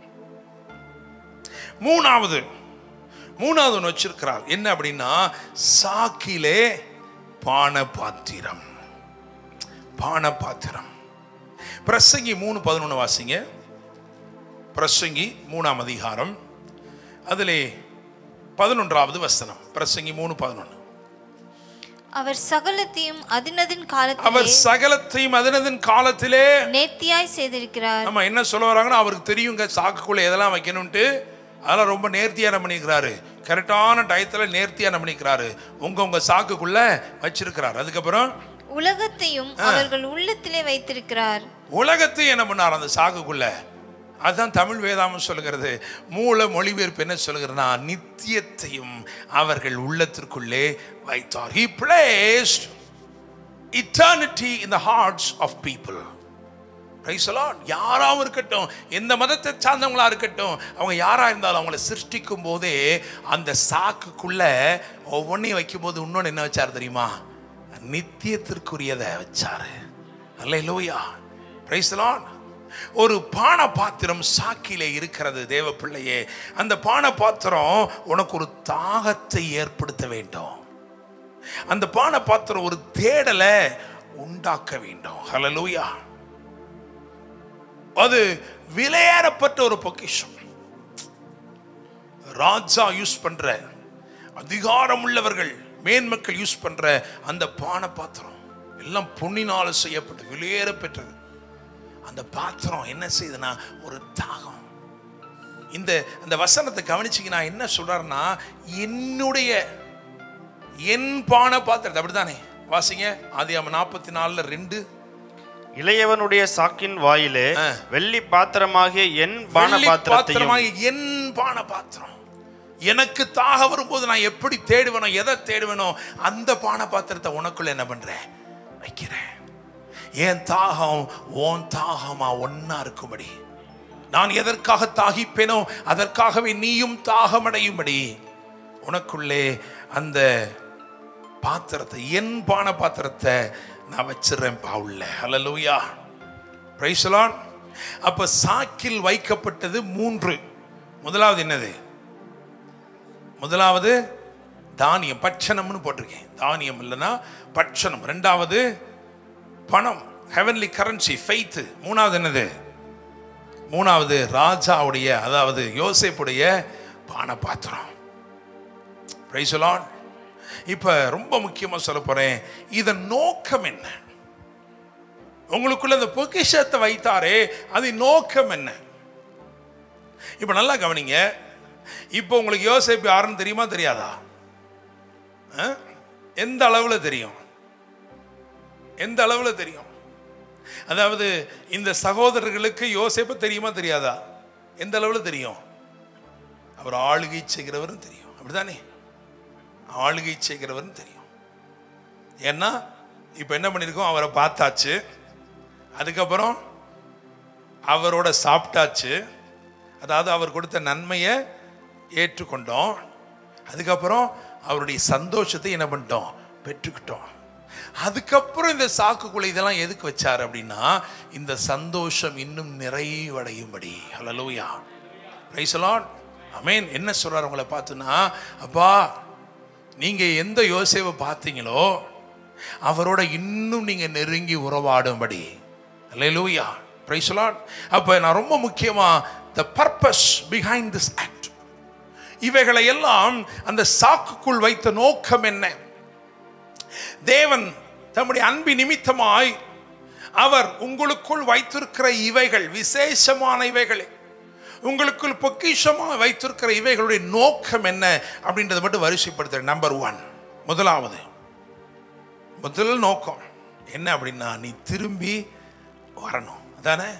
மூணாவது மூணாவது ஒன்று வச்சிருக்கிறார் என்ன அப்படின்னா சாக்கிலே பான பாத்திரம் பான பாத்திரம் பிரசங்கி மூணு பதினொன்று வாசிங்க பிரசங்கி மூணாம் அதிகாரம் அதிலே பதினொன்றாவது வசனம் பிரசங்கி மூணு பதினொன்று அவர் சகலத்தையும் அதினதின் அவர் காலத்திலே சகலத்தையும் அதனதன் காலத்திலே நேர்த்தியாய் செய்திருக்கிறார் நம்ம என்ன சொல்ல வராங்கன்னா அவருக்கு தெரியுங்க சாக்குக்குள்ள எதெல்லாம் வைக்கணும்ட்டு அதெல்லாம் ரொம்ப நேர்த்தியாக என்ன பண்ணிக்கிறாரு கரெக்டான டயத்தில் நேர்த்தியாக என்ன பண்ணிக்கிறாரு உங்க உங்க சாக்குக்குள்ள வச்சிருக்கிறார் அதுக்கப்புறம் உலகத்தையும் அவர்கள் உள்ளத்திலே வைத்திருக்கிறார் உலகத்தை என்ன பண்ணார் அந்த சாக்குக்குள்ள அதுதான் தமிழ் வேதாமம் சொல்லுகிறது மூல மொழிபெயர்ப்பு என்ன சொல்லுகிறதுனா நித்தியத்தையும் அவர்கள் உள்ளத்திற்குள்ளே வைத்தார் he placed eternity in the hearts of people Praise the Lord. யாராவும் இருக்கட்டும் எந்த மதத்தை சார்ந்தவங்களா இருக்கட்டும் அவங்க யாரா இருந்தாலும் அவங்கள சிருஷ்டிக்கும் போதே அந்த சாக்குக்குள்ள ஒவ்வொன்றையும் வைக்கும்போது இன்னொன்று என்ன வச்சார் தெரியுமா நித்தியத்திற்குரியதை வச்சாரு அல்ல லோயா பிரைஸ் ஒரு பான பாத்திரம் சாக்கிலே இருக்கிறது தேவ பிள்ளையே அந்த பான பாத்திரம் உனக்கு ஒரு தாகத்தை ஏற்படுத்த வேண்டும் அந்த பான பாத்திரம் ஒரு தேடலை உண்டாக்க வேண்டும் ஹalleluya அது விலையேறப்பட்ட ஒரு பொக்கிஷம் ராஜா யூஸ் பண்ற அதிகாரம் உள்ளவர்கள் மேன்மக்கள் யூஸ் பண்ற அந்த பான பாத்திரம் எல்லாம் பொன்னினால செய்யப்பட்டு விலையேற பெற்றது அந்த பாத்திரம் என்ன செய்யுதுன்னா ஒரு தாகம் இந்த அந்த வசனத்தை கவனிச்சிங்கன்னா என்ன சொல்றாருன்னா என்னுடைய என் பான பாத்திரத்தை அப்படித்தானே வாசிங்க ஆதி நாற்பத்தி நாலுல ரெண்டு இளையவனுடைய சாக்கின் வாயிலே ஆ. வெள்ளி பாத்திரமாகிய என் பான வெள்ளி பாத்திரத்தையும் பாத்திரமாகிய என் பான பாத்திரம் எனக்கு தாக வரும்போது நான் எப்படி தேடுவேனோ எதை தேடுவேனோ அந்த பான பாத்திரத்தை உனக்குள்ள என்ன பண்றேன் வைக்கிறேன் என் தாகம் ஓன் தாகமா ஒன்னா இருக்கும்படி நான் எதற்காக தாகிப்பேனோ அதற்காகவே நீயும் தாகமடையும்படி உனக்குள்ளே அந்த பாத்திரத்தை என் பான பாத்திரத்தை நான் வச்சிடுறேன் பாவுள்ள ஹalleluya பிரைஸ் லார்ட் அப்ப சாக்கில் வைக்கப்பட்டது மூன்று முதலாவது என்னது முதலாவது தானியம் பட்சணம்னு போட்டிருக்கேன் தானியம் இல்லைன்னா பட்சணம் ரெண்டாவது பணம் ஹெவன்லி கரன்சி ஃபெய்த் மூணாவது என்னது மூணாவது ராஜாவுடைய அதாவது யோசேப்புடைய பான பாத்திரம் பிரைஸ் லார்ட் இப்ப ரொம்ப முக்கியமா சொல்ல போறேன் இதன் நோக்கம் என்ன உங்களுக்குள்ள அந்த பொக்கிஷத்தை வைத்தாரே அது நோக்கம் என்ன இப்ப நல்லா கவனிங்க இப்போ உங்களுக்கு யோசிப்பு யாருன்னு தெரியுமா தெரியாதா ஆ? எந்த அளவுல தெரியும் எந்த அளவுல தெரியும் அதாவது இந்த சகோதரர்களுக்கு யோசேப்பு தெரியுமா தெரியாதா எந்த அளவில் தெரியும் அவர் ஆளுகை செய்கிறவரும் தெரியும் அப்படிதானே ஆளுகை செய்கிறவரும் தெரியும் ஏன்னா இப்போ என்ன பண்ணியிருக்கோம் அவரை பார்த்தாச்சு அதுக்கப்புறம் அவரோட சாப்பிட்டாச்சு அதாவது அவர் கொடுத்த நன்மையை ஏற்றுக்கொண்டோம் அதுக்கப்புறம் அவருடைய சந்தோஷத்தை என்ன பண்ணிட்டோம் பெற்றுக்கிட்டோம் அதுக்கப்புறம் இந்த சாக்குக்குள்ள இதெல்லாம் எதுக்கு வச்சார் அப்படின்னா இந்த சந்தோஷம் இன்னும் நிறைவடையும்படி ஹalleluya praise the lord அமேன் என்ன சொல்றாரு உங்களை பார்த்துன்னா அப்பா நீங்க எந்த யோசேவை பார்த்தீங்களோ அவரோட இன்னும் நீங்க நெருங்கி உறவாடும்படி ஹalleluya praise the lord அப்ப நான் ரொம்ப முக்கியமா the purpose behind this act இவைகளை எல்லாம் அந்த சாக்குக்குள் வைத்த நோக்கம் என்ன தேவன் தம்முடைய அன்பி நிமித்தமாய் அவர் உங்களுக்குள் வைத்திருக்கிற இவைகள் விசேஷமான இவைகள் உங்களுக்குள் பொக்கிஷமாக வைத்திருக்கிற இவைகளுடைய நோக்கம் என்ன அப்படின்றத மட்டும் வரிசைப்படுத்த நம்பர் ஒன் முதலாவது முதல் நோக்கம் என்ன அப்படின்னா நீ திரும்பி வரணும் அதானே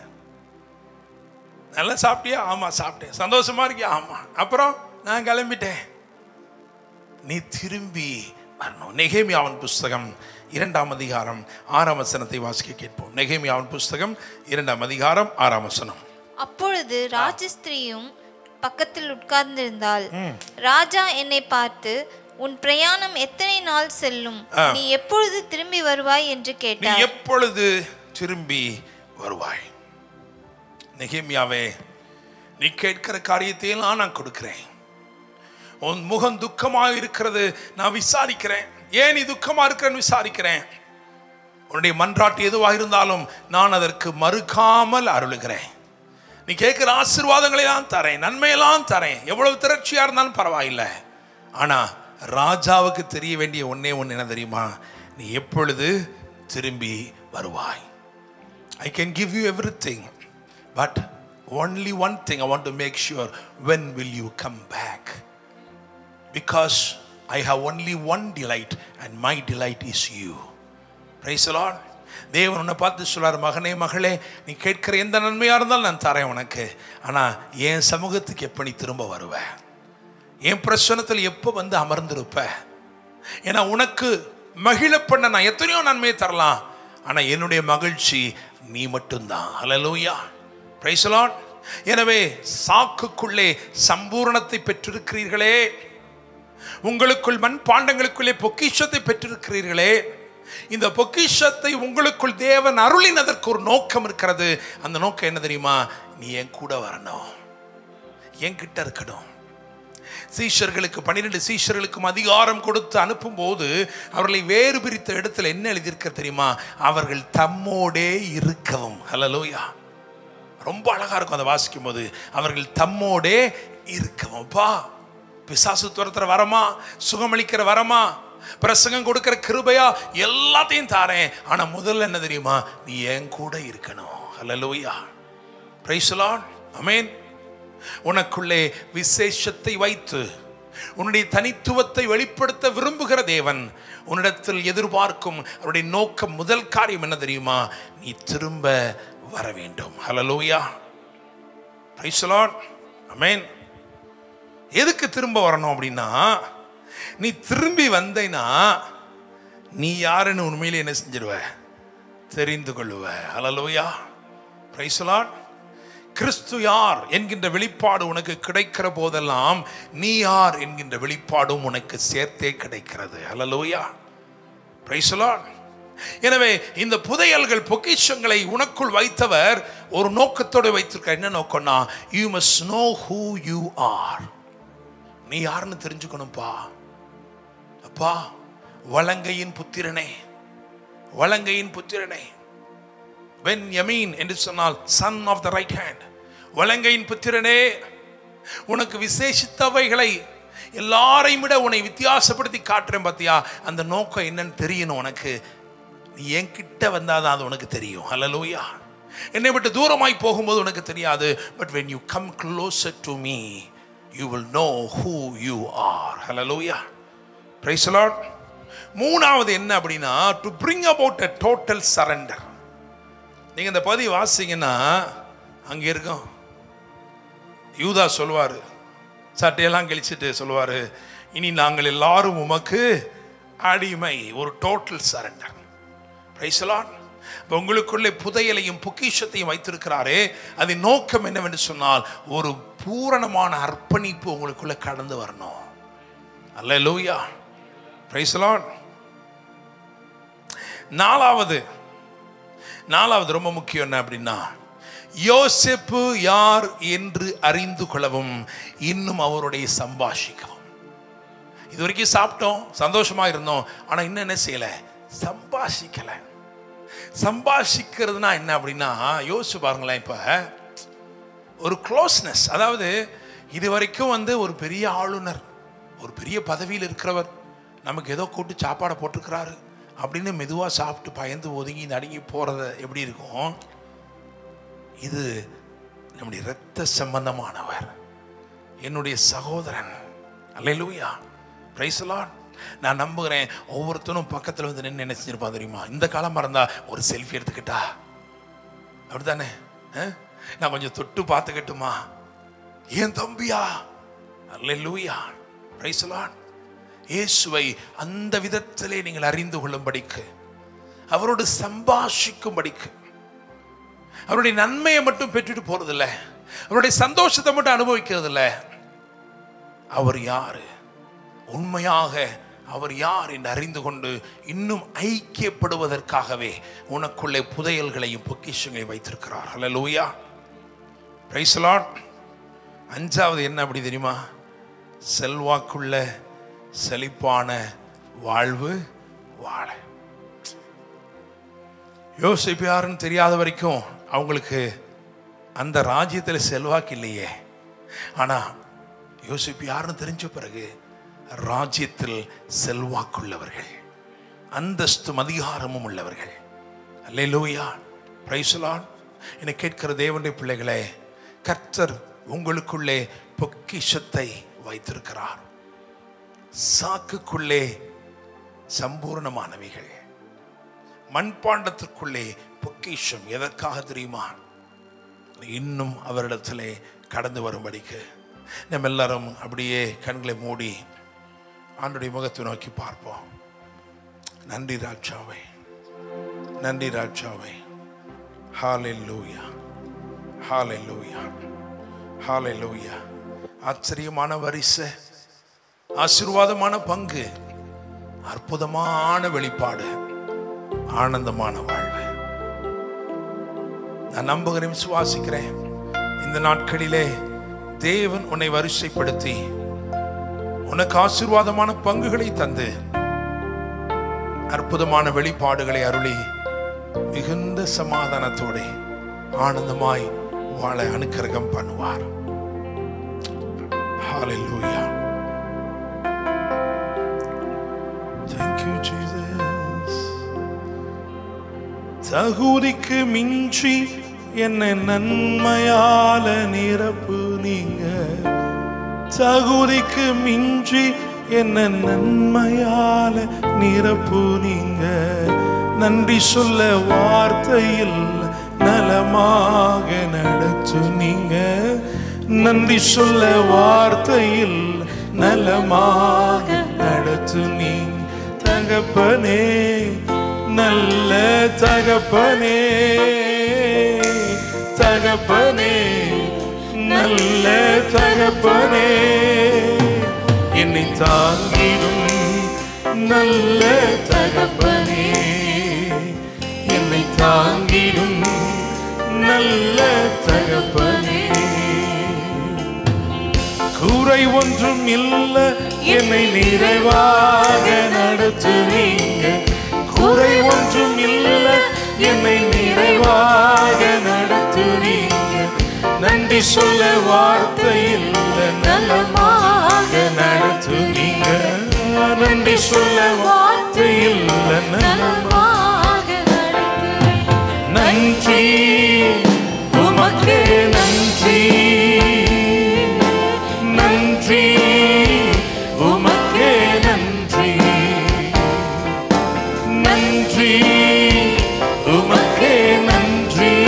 நல்லா சாப்பிட்டியா ஆமாம் சாப்பிட்டேன் சந்தோஷமா இருக்கியா ஆமாம் அப்புறம் நான் கிளம்பிட்டேன் நீ திரும்பி வரணும் நெகேமியாவின் புஸ்தகம் இரண்டாம் அதிகாரம் ஆறாம் வசனத்தை வாசிக்க கேட்போம் நெகேமியாவின் புஸ்தகம் இரண்டாம் அதிகாரம் ஆறாம் வசனம் அப்பொழுது ராஜஸ்திரியும் பக்கத்தில் உட்கார்ந்திருந்தாள் ராஜா என்னை பார்த்து உன் பிரயாணம் எத்தனை நாள் செல்லும் நீ எப்பொழுது திரும்பி வருவாய் என்று நீ கேட்டார் எப்பொழுது திரும்பி வருவாய் நெகேமியாவே நீ கேட்கிற காரியத்தையெல்லாம் நான் கொடுக்கிறேன் உன் முகம் துக்கமாக இருக்கிறது நான் விசாரிக்கிறேன் ஏன் நீ துக்கமா இருக்கிறேன்னு விசாரிக்கிறேன் உன்னுடைய மன்றாட்டு எதுவாக இருந்தாலும் நான் அதற்கு மறுக்காமல் அருளுகிறேன் நீ கேட்கிற ஆசீர்வாதங்களை எல்லாம் தரேன் நன்மையெல்லாம் தரேன் எவ்வளவு திரட்சியா இருந்தாலும் பரவாயில்லை ஆனா ராஜாவுக்கு தெரிய வேண்டிய ஒன்னே ஒன்று என்ன தெரியுமா நீ எப்பொழுது திரும்பி வருவாய் I can give you everything, but only one thing I want to make sure when will you come back? Because I have only one delight, and my delight is you. Praise the Lord. தேவன் உன்னை பார்த்து சொல்றார் மகனே மகளே நீ கேட்கிற எந்த நன்மையா இருந்தாலும் நான் தரேன் உனக்கு ஆனா என் சமூகத்துக்கு எப்ப நீ திரும்ப வருவ என் பிரச்சனத்தில் எப்போ வந்து அமர்ந்திருப்ப ஏன்னா உனக்கு மகிழ பண்ண நான் எத்தனையோ நன்மையை தரலாம் ஆனா என்னுடைய மகிழ்ச்சி நீ மட்டும்தான் ஹalleluya praise the lord எனவே சாக்குக்குள்ளே சம்பூரணத்தை பெற்றிருக்கிறீர்களே உங்களுக்குள் மண்பாண்டங்களுக்குள்ளே பொக்கிஷத்தை பெற்றிருக்கிறீர்களே இந்த பொக்கிஷத்தை உங்களுக்குள் தேவன் அருளினதற்கு ஒரு நோக்கம் இருக்கிறது அந்த நோக்கம் என்ன தெரியுமா நீ என் கூட வரணும் என்கிட்ட இருக்கணும் சீஷர்களுக்கு பன்னிரெண்டு சீஷர்களுக்கும் அதிகாரம் கொடுத்து அனுப்பும்போது அவர்களை வேறு பிரித்த இடத்துல என்ன எழுதியிருக்க தெரியுமா அவர்கள் தம்மோடே இருக்கவும் ஹalleluya ரொம்ப அழகா இருக்கும் அதை வாசிக்கும் போது அவர்கள் தம்மோடே இருக்கவும் பா பிசாசு துரத்துற வரமா சுகமளிக்கிற வரமா பிரசங்கம் கொடுக்கிற கிருபையா எல்லாத்தையும் தாரேன் ஆனா முதல்ல என்ன தெரியுமா நீ என் கூட இருக்கணும் ஹalleluya பிரைஸ் லார்ட் ஆமென் உனக்குள்ளே விசேஷத்தை வைத்து உன்னுடைய தனித்துவத்தை வெளிப்படுத்த விரும்புகிற தேவன் உன்னிடத்தில் எதிர்பார்க்கும் அவருடைய நோக்கம் முதல் காரியம் என்ன தெரியுமா நீ திரும்ப வர வேண்டும் ஹalleluya பிரைஸ் லார்ட் ஆமென் எதுக்கு திரும்ப வரணும் அப்படின்னா நீ திரும்பி வந்தேன்னா நீ யாருன்னு உண்மையிலே என்ன செஞ்சிருவ தெரிந்து கொள்ளுவ ஹalleluya பிரைஸ் லார்ட் கிறிஸ்து யார் என்கின்ற வெளிப்பாடு உனக்கு கிடைக்கிற போதெல்லாம் நீ யார் என்கின்ற வெளிப்பாடும் உனக்கு சேர்த்தே கிடைக்கிறது ஹalleluya பிரைஸ் லார்ட் எனவே இந்த புதையல்கள் பொக்கிஷங்களை உனக்குள் வைத்தவர் ஒரு நோக்கத்தோடு வைத்திருக்க என்ன நோக்கம்னா you must know who you are நீ யாருன்னு தெரிஞ்சுக்கணும்ப்பா அப்பா வலங்கையின் புத்திரனே வலங்கையின் புத்திரனே வென் யமீன் என்று சொன்னால் son of the right hand வலங்கையின் புத்திரனே உனக்கு விசேஷித்தவைகளை எல்லாரையும் விட உன்னை வித்தியாசப்படுத்தி காட்டுறேன் பார்த்தியா அந்த நோக்கம் என்னன்னு தெரியணும் உனக்கு நீ என்கிட்ட வந்தாதான் அது உனக்கு தெரியும் ஹalleluya என்னை விட்டு தூரமாய் போகும்போது உனக்கு தெரியாது but when you come closer to me you will know who you are hallelujah praise the lord மூணாவது என்ன அப்படின்னா to bring about a total surrender நீங்க இந்த பகுதி வாசிங்கன்னா அங்க இருக்கும் யூதா சொல்லுவாரு சட்டையெல்லாம் கிழிச்சிட்டு சொல்லுவாரு இனி நாங்கள் எல்லாரும் உமக்கு அடிமை ஒரு டோட்டல் சரண்டர் பிரைசலான் உங்களுக்குள்ளே புதையலையும் பொக்கிஷத்தையும் வைத்திருக்கிறாரே அதன் நோக்கம் என்னவென்று சொன்னால் ஒரு பூரணமான அர்ப்பணிப்பு உங்களுக்குள்ள கடந்து வரணும் அல்ல லூயா பிரைசலான் நாலாவது நாலாவது ரொம்ப முக்கியம் என்ன அப்படின்னா யோசேப்பு யார் என்று அறிந்து கொள்ளவும் இன்னும் அவருடைய சம்பாஷிக்கவும் இது வரைக்கும் சாப்பிட்டோம் சந்தோஷமா இருந்தோம் ஆனா இன்னும் என்ன செய்யல சம்பாஷிக்கல சம்பாஷிக்கிறதுனா என்ன அப்படின்னா யோசிச்சு பாருங்களேன் இப்ப ஒரு க்ளோஸ்னஸ் அதாவது இது வரைக்கும் வந்து ஒரு பெரிய ஆளுநர் ஒரு பெரிய பதவியில் இருக்கிறவர் நமக்கு ஏதோ கூட்டு சாப்பாடை போட்டிருக்கிறாரு அப்படின்னு மெதுவாக சாப்பிட்டு பயந்து ஒதுங்கி நடுங்கி போகிறத எப்படி இருக்கும் இது நம்முடைய இரத்த சம்பந்தமானவர் என்னுடைய சகோதரன் அல்லேலூயா பிரைசலான் நான் நம்புகிறேன் ஒவ்வொருத்தனும் பக்கத்தில் வந்து நின்று என்ன செஞ்சிருப்பான் தெரியுமா இந்த காலமாக இருந்தா ஒரு செல்ஃபி எடுத்துக்கிட்டா அப்படித்தானே ஆ? நான் கொஞ்சம் தொட்டு பார்த்துக்கட்டுமா ஏன் தம்பியா அல்லேலூயா பிரைசலான் இயேசுவை அந்த விதத்திலே நீங்கள் அறிந்து கொள்ளும்படிக்கு அவரோடு சம்பாஷிக்கும்படிக்கு அவருடைய நன்மையை மட்டும் பெற்றுட்டு போறதில்ல அவருடைய சந்தோஷத்தை மட்டும் அனுபவிக்கிறது இல்ல அவர் யாரு உண்மையாக அவர் யார் என்று அறிந்து கொண்டு இன்னும் ஐக்கியப்படுவதற்காகவே உனக்குள்ளே புதையல்களையும் பொக்கிஷங்களையும் வைத்திருக்கிறார் ஹalleluya பிரைஸ் லார்ட் அஞ்சாவது என்ன அப்படி தெரியுமா செல்வாக்குள்ள செழிப்பான வாழ்வு வாழ யோசிப்பு யாருன்னு தெரியாத வரைக்கும் அவங்களுக்கு அந்த ராஜ்யத்தில் செல்வாக்கு இல்லையே ஆனா யோசிப்பு யாருன்னு தெரிஞ்ச பிறகு ராஜ்யத்தில் செல்வாக்குள்ளவர்கள் அந்தஸ்தும் அதிகாரமும் உள்ளவர்கள் அல்லேலூயா பிரைசலான் என்னை கேட்கிற தேவனுடைய பிள்ளைகளே கர்த்தர் உங்களுக்குள்ளே பொக்கிஷத்தை வைத்திருக்கிறார் சாக்குக்குள்ளே சம்பூர்ணமானவைகள் மண்பாண்டத்திற்குள்ளே பொக்கிஷம் எதற்காக தெரியுமா இன்னும் அவரிடத்திலே கடந்து வரும்படிக்கு நம்ம எல்லாரும் அப்படியே கண்களை மூடி ஆண்டுடைய முகத்தை நோக்கி பார்ப்போம் நன்றி ராஜாவை நன்றி ராஜாவை ஹாலே லூயா ஹாலே லூயா ஹாலே லூயா ஆச்சரியமான வரிசை ஆசீர்வாதமான பங்கு அற்புதமான வெளிப்பாடு ஆனந்தமான வாழ்வு நான் நம்புகிறேன் விசுவாசிக்கிறேன் இந்த நாட்களிலே தேவன் உன்னை வரிசைப்படுத்தி உனக்கு ஆசீர்வாதமான பங்குகளை தந்து அற்புதமான வெளிப்பாடுகளை அருளி மிகுந்த சமாதானத்தோட ஆனந்தமாய் வாழ அனுக்கிரகம் பண்ணுவார் Hallelujah. Thank you, Jesus. தகுதிக்கு மிஞ்சி என்னை நன்மையால நிரப்பு நீங்க தகுதிக்கு மிஞ்சி என்ன நன்மையால நிரப்பு நீங்க நன்றி சொல்ல வார்த்தையில் நலமாக நடத்து நீங்க நன்றி சொல்ல வார்த்தையில் நலமாக நடத்து நீ தகப்பனே நல்ல தகப்பனே தகப்பனே நல்ல தகப்பனே என்னை தாங்கிடும் நல்ல தகப்பனே என்னை தாங்கிடும் நல்ல தகப்பனே குறை ஒன்றும் இல்ல என்னை நிறைவாக நடத்துவீங்க குறை ஒன்றும் இல்ல என்னை நிறைவாக நடத்துவீங்க நன்றி சொல்ல வார்த்தை இல்ல நலமாக நடத்துவீங்க நன்றி சொல்ல வார்த்தை இல்ல நலமாக நன்றி உமக்கே நன்றி நன்றி உமக்கே நன்றி நன்றி உமக்கே நன்றி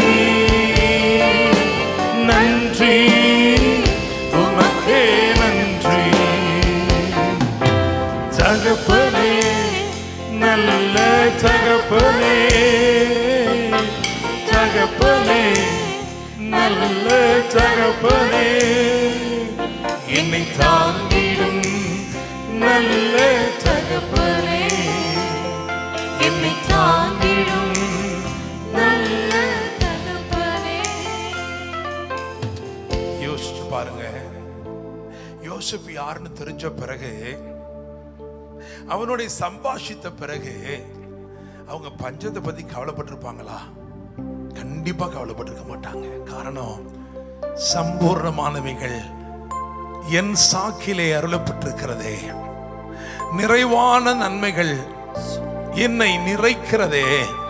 நல்ல தகப்பனே என்னை தாங்கிடும் நல்ல தகப்பனே என்னை தாங்கிடும் நல்ல தகப்பனே யோசிச்சு பாருங்க யோசிப்பு யாருன்னு தெரிஞ்ச பிறகு அவனுடைய சம்பாஷித்த பிறகு அவங்க பஞ்சத்தை பத்தி கவலைப்பட்டிருப்பாங்களா கண்டிப்பா கவலைப்பட்டிருக்க மாட்டாங்க காரணம் சம்பூர்ணமானவைகள் என் சாக்கிலே அருளப்பட்டிருக்கிறதே நிறைவான நன்மைகள் என்னை நிறைக்கிறதே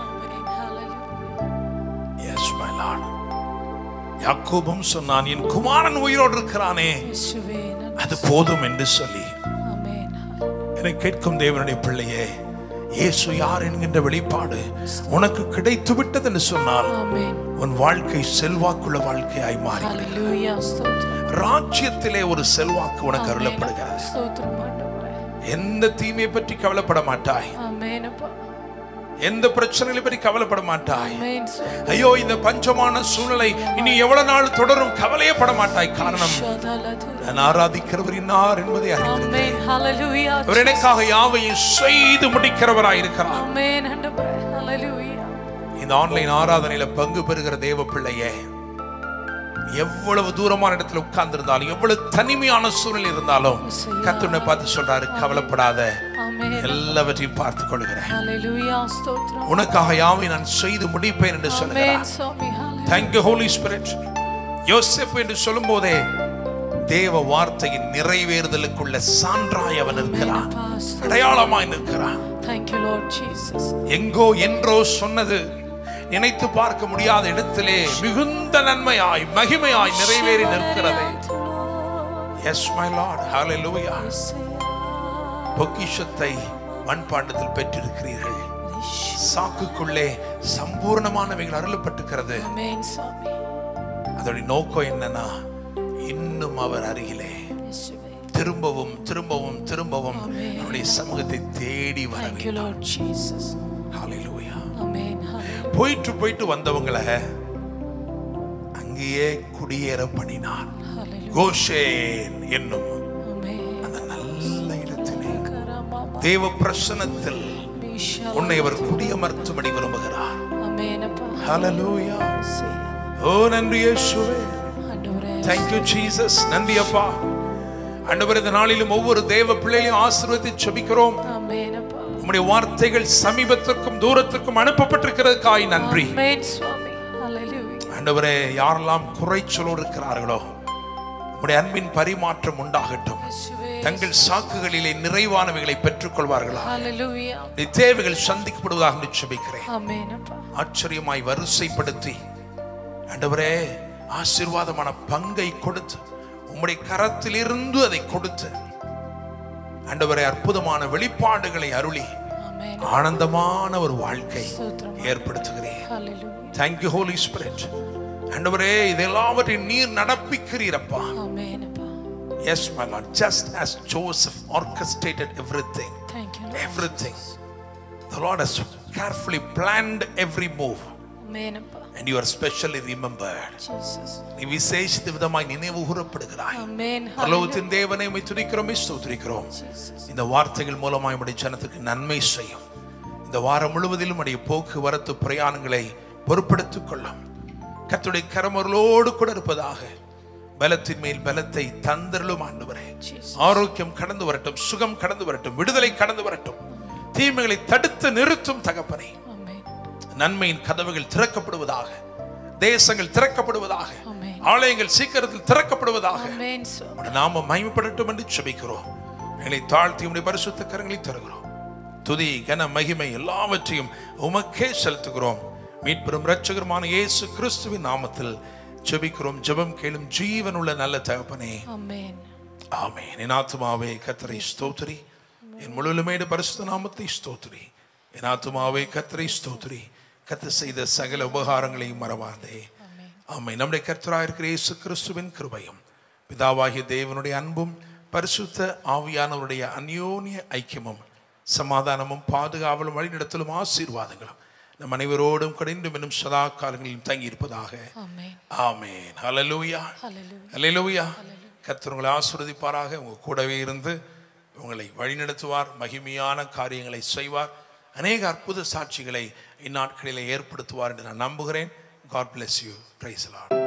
Yes, my Lord. யாக்கோபும் சொன்னான் என் குமாரன் உயிரோடு இருக்கிறானே இயேசுவே நன்றி. அது போதும் என்று சொல்லி ஆமென் என்னை கேட்கும் தேவனுடைய பிள்ளையே இயேசு யார் என்கின்ற வெளிப்பாடு உனக்கு கிடைத்து விட்டது என்று சொன்னால் ஆமென் உன் வாழ்க்கை செல்வாக்குள்ள வாழ்க்கையாய் மாறி ஹalleluya ஸ்தோத்திரம் ராஜ்யத்திலே ஒரு செல்வாக்கு உனக்கு அருளப்படுகிறது ஸ்தோத்திரம் ஆண்டவரே எந்த தீமையை பற்றி கவலைப்பட மாட்டாய் ஆமென் அப்பா எந்த பிரச்சனைகளை பற்றி கவலைப்பட மாட்டாய் ஆமென் ஸ்தோத்திரம். ஐயோ இந்த பஞ்சமான சூழ்நிலை இனி எவ்வளவு நாள் தொடரும் கவலையப்பட மாட்டாய் காரணம் ஷதலதுர. நான் ஆராதிக்கிறவர் இன்னார் என்பதை அறிந்திருக்கிறேன் ஆமென் ஹalleluya அவர் எனக்காக யாவையும் செய்து முடிக்கிறவராய் இருக்கிறார் ஆமென் ஆண்டவரே ஹalleluya இந்த ஆன்லைன் ஆராதனையில பங்கு பெறுகிற தேவ பிள்ளையே எவ்வளவு தூரமான இடத்துல உட்கார்ந்து இருந்தாலும் எவ்வளவு தனிமையான சூழ்நிலை இருந்தாலும் கத்துனை பார்த்து சொல்றாரு கவலைப்படாத ஆமென் எல்லாவற்றையும் பார்த்துக் கொள்கிறேன் ஹalleluya ஸ்தோத்திரம் உனக்காக யாவை நான் செய்து முடிப்பேன் என்று ஆமென் சொல்லுகிறார் சுவாமி ஹalleluya தேங்க்யூ ஹோலி ஸ்பிரிட் யோசேப்பு என்று சொல்லும் போதே தேவ வார்த்தையின் நிறைவேறுதலுக்குள்ள சான்றாய் அவன் இருக்கிறான் அடையாளமாய் நிற்கிறான் thank you lord jesus எங்கோ என்றோ சொன்னது நினைத்து பார்க்க முடியாத இடத்திலே மிகுந்த நன்மையாய் மகிமையாய் நிறைவேறி நிற்கிறதே எஸ் மை லார்ட் ஹalleluya பொக்கிஷத்தை மண்பாண்டத்தில் பெற்றிருக்கிறீர்கள் சாக்குக்குள்ளே சம்பூர்ணமானவைகள் அருளப்பட்டிருக்கிறது ஆமென் சுவாமி அதோட நோக்கம் என்னன்னா இன்னும் அவர் அருகிலே இயேசுவே திரும்பவும் திரும்பவும் திரும்பவும் அவருடைய சமூகத்தை தேடி வர thank you lord jesus ஹalleluya ஆமென் ஹalleluya போயிட்டு போயிட்டு வந்தவங்களை அங்கேயே குடியேற பண்ணினார் hallelujah கோஷேன் என்னும் ஆமென் அந்த நல்ல இடத்திலே கரமாமா தேவ பிரசனத்தில் மீஷா உன்னை அவர் குடியமர்த்தும்படி விரும்புகிறார் ஆமென் அப்பா ஹalleluya சே ஓ நன்றி இயேசுவே ஆண்டவரே thank you ஜீசஸ் நன்றி அப்பா ஆண்டவர் இந்த நாளிலும் ஒவ்வொரு தேவ பிள்ளைகளையும் ஆசீர்வதித்து ஜெபிக்கிறோம் ஆமென் அப்பா உம்முடைய வார்த்தைகள் சமீபத்திற்கும் தூரத்திற்கும் அனுப்பப்பட்டிருக்கிறதுக்காய் நன்றி ஆமென் சுவாமி ஹalleluya ஆண்டவரே யாரெல்லாம் குறைச்சலோடு இருக்கிறார்களோ உம்முடைய அன்பின் பரிமாற்றம் உண்டாகட்டும் இயேசுவே தங்கள் சாக்குகளிலே நிறைவானவைகளை பெற்றுக் கொள்வார்களா ஹalleluya நீ தேவைகள் சந்திக்கப்படுவதாக என்று ஜெபிக்கிறேன் ஆமென் அப்பா ஆச்சரியமாய் வரிசைப்படுத்தி ஆண்டவரே ஆசீர்வாதமான பங்கை கொடுத்து உம்முடைய கரத்திலிருந்து அதை கொடுத்து ஆண்டவரே அற்புதமான வெளிப்பாடுகளை அருளி ஆமென் ஆனந்தமான ஒரு வாழ்க்கை ஸ்தோத்திரம் ஏற்படுத்துகிறேன் ஹalleluya தேங்க்யூ ஹோலி ஸ்பிரிட் ஆண்டவரே இதெல்லாவற்றையும் நீர் நடப்பிக்கிறீரப்பா ஆமென் அப்பா yes my Lord just as Joseph orchestrated everything thank you lord everything the lord has carefully planned every move ஆமென் அப்பா and you are specially remembered jesus நீ விசேஷித்த விதமாய் நினைவு கூறப்படுகிறாய் ஆமென் பரலோகத்தின் தேவனை உம்மை துதிக்கிறோம் ஸ்தோத்திரிக்கிறோம் இந்த வார்த்தைகள் மூலமாய் உடைய ஜனத்துக்கு நன்மை செய்யும் இந்த வாரம் முழுவதிலும் உடைய போக்குவரத்து பிரயாணங்களை பொறுப்படுத்திக் கொள்ளும் கர்த்தருடைய கரமர்களோடு கூட இருப்பதாக பலத்தின் மேல் பலத்தை தந்தருளும் ஆண்டவரே ஆரோக்கியம் கடந்து வரட்டும் சுகம் கடந்து வரட்டும் விடுதலை கடந்து வரட்டும் தீமைகளை தடுத்து நிறுத்தும் தகப்பனே ஆமென் நன்மையின் கதவுகள் திறக்கப்படுவதாக தேசங்கள் திறக்கப்படுவதாக ஆமென் ஆலயங்கள் சீக்கிரத்தில் திறக்கப்படுவதாக ஆமென் சுவாமி உம்முடைய நாமம் மகிமைப்படட்டும் என்று செபிக்கிறோம் எங்களை தாழ்த்தி உடைய பரிசுத்த கரங்களை தருகிறோம் துதி கன மகிமை எல்லாவற்றையும் உமக்கே செலுத்துகிறோம் மீட்பெரும் இரட்சகருமான இயேசு கிறிஸ்துவின் நாமத்தில் ஜெபிக்கிறோம் ஜெபம் கேளும் ஜீவனுள்ள நல்ல தகப்பனே ஆமென் ஆமென் என் ஆத்துமாவே கத்தரை ஸ்தோத்திரி என் முழுமையுடைய பரிசுத்த நாமத்தை ஸ்தோத்திரி என் ஆத்துமாவே கத்தரை ஸ்தோத்திரி கத்த செய்த சகல உபகாரங்களையும் மறவாதே ஆமென் நம்முடைய கர்த்தராக இருக்கிற இயேசு கிறிஸ்துவின் கிருபையும் பிதாவாகிய தேவனுடைய அன்பும் பரிசுத்த ஆவியானவருடைய அந்யோன்ய ஐக்கியமும் சமாதானமும் பாதுகாவலும் வழிநடத்தலும் ஆசீர்வாதங்களும் நம் அனைவரோடும் கடிந்தும் இன்னும் சதா காலங்களிலும் தங்கி இருப்பதாக ஆமென் ஆமேன் ஹalleluya ஹalleluya ஹalleluya கர்த்தர் உங்களை ஆசீர்வதிப்பாராக உங்க கூடவே இருந்து உங்களை வழிநடத்துவார் மகிமையான காரியங்களை செய்வார் அநேக அற்புத சாட்சிகளை இந்நாட்களிலே ஏற்படுத்துவார் என்று நான் நம்புகிறேன் God bless you praise Lord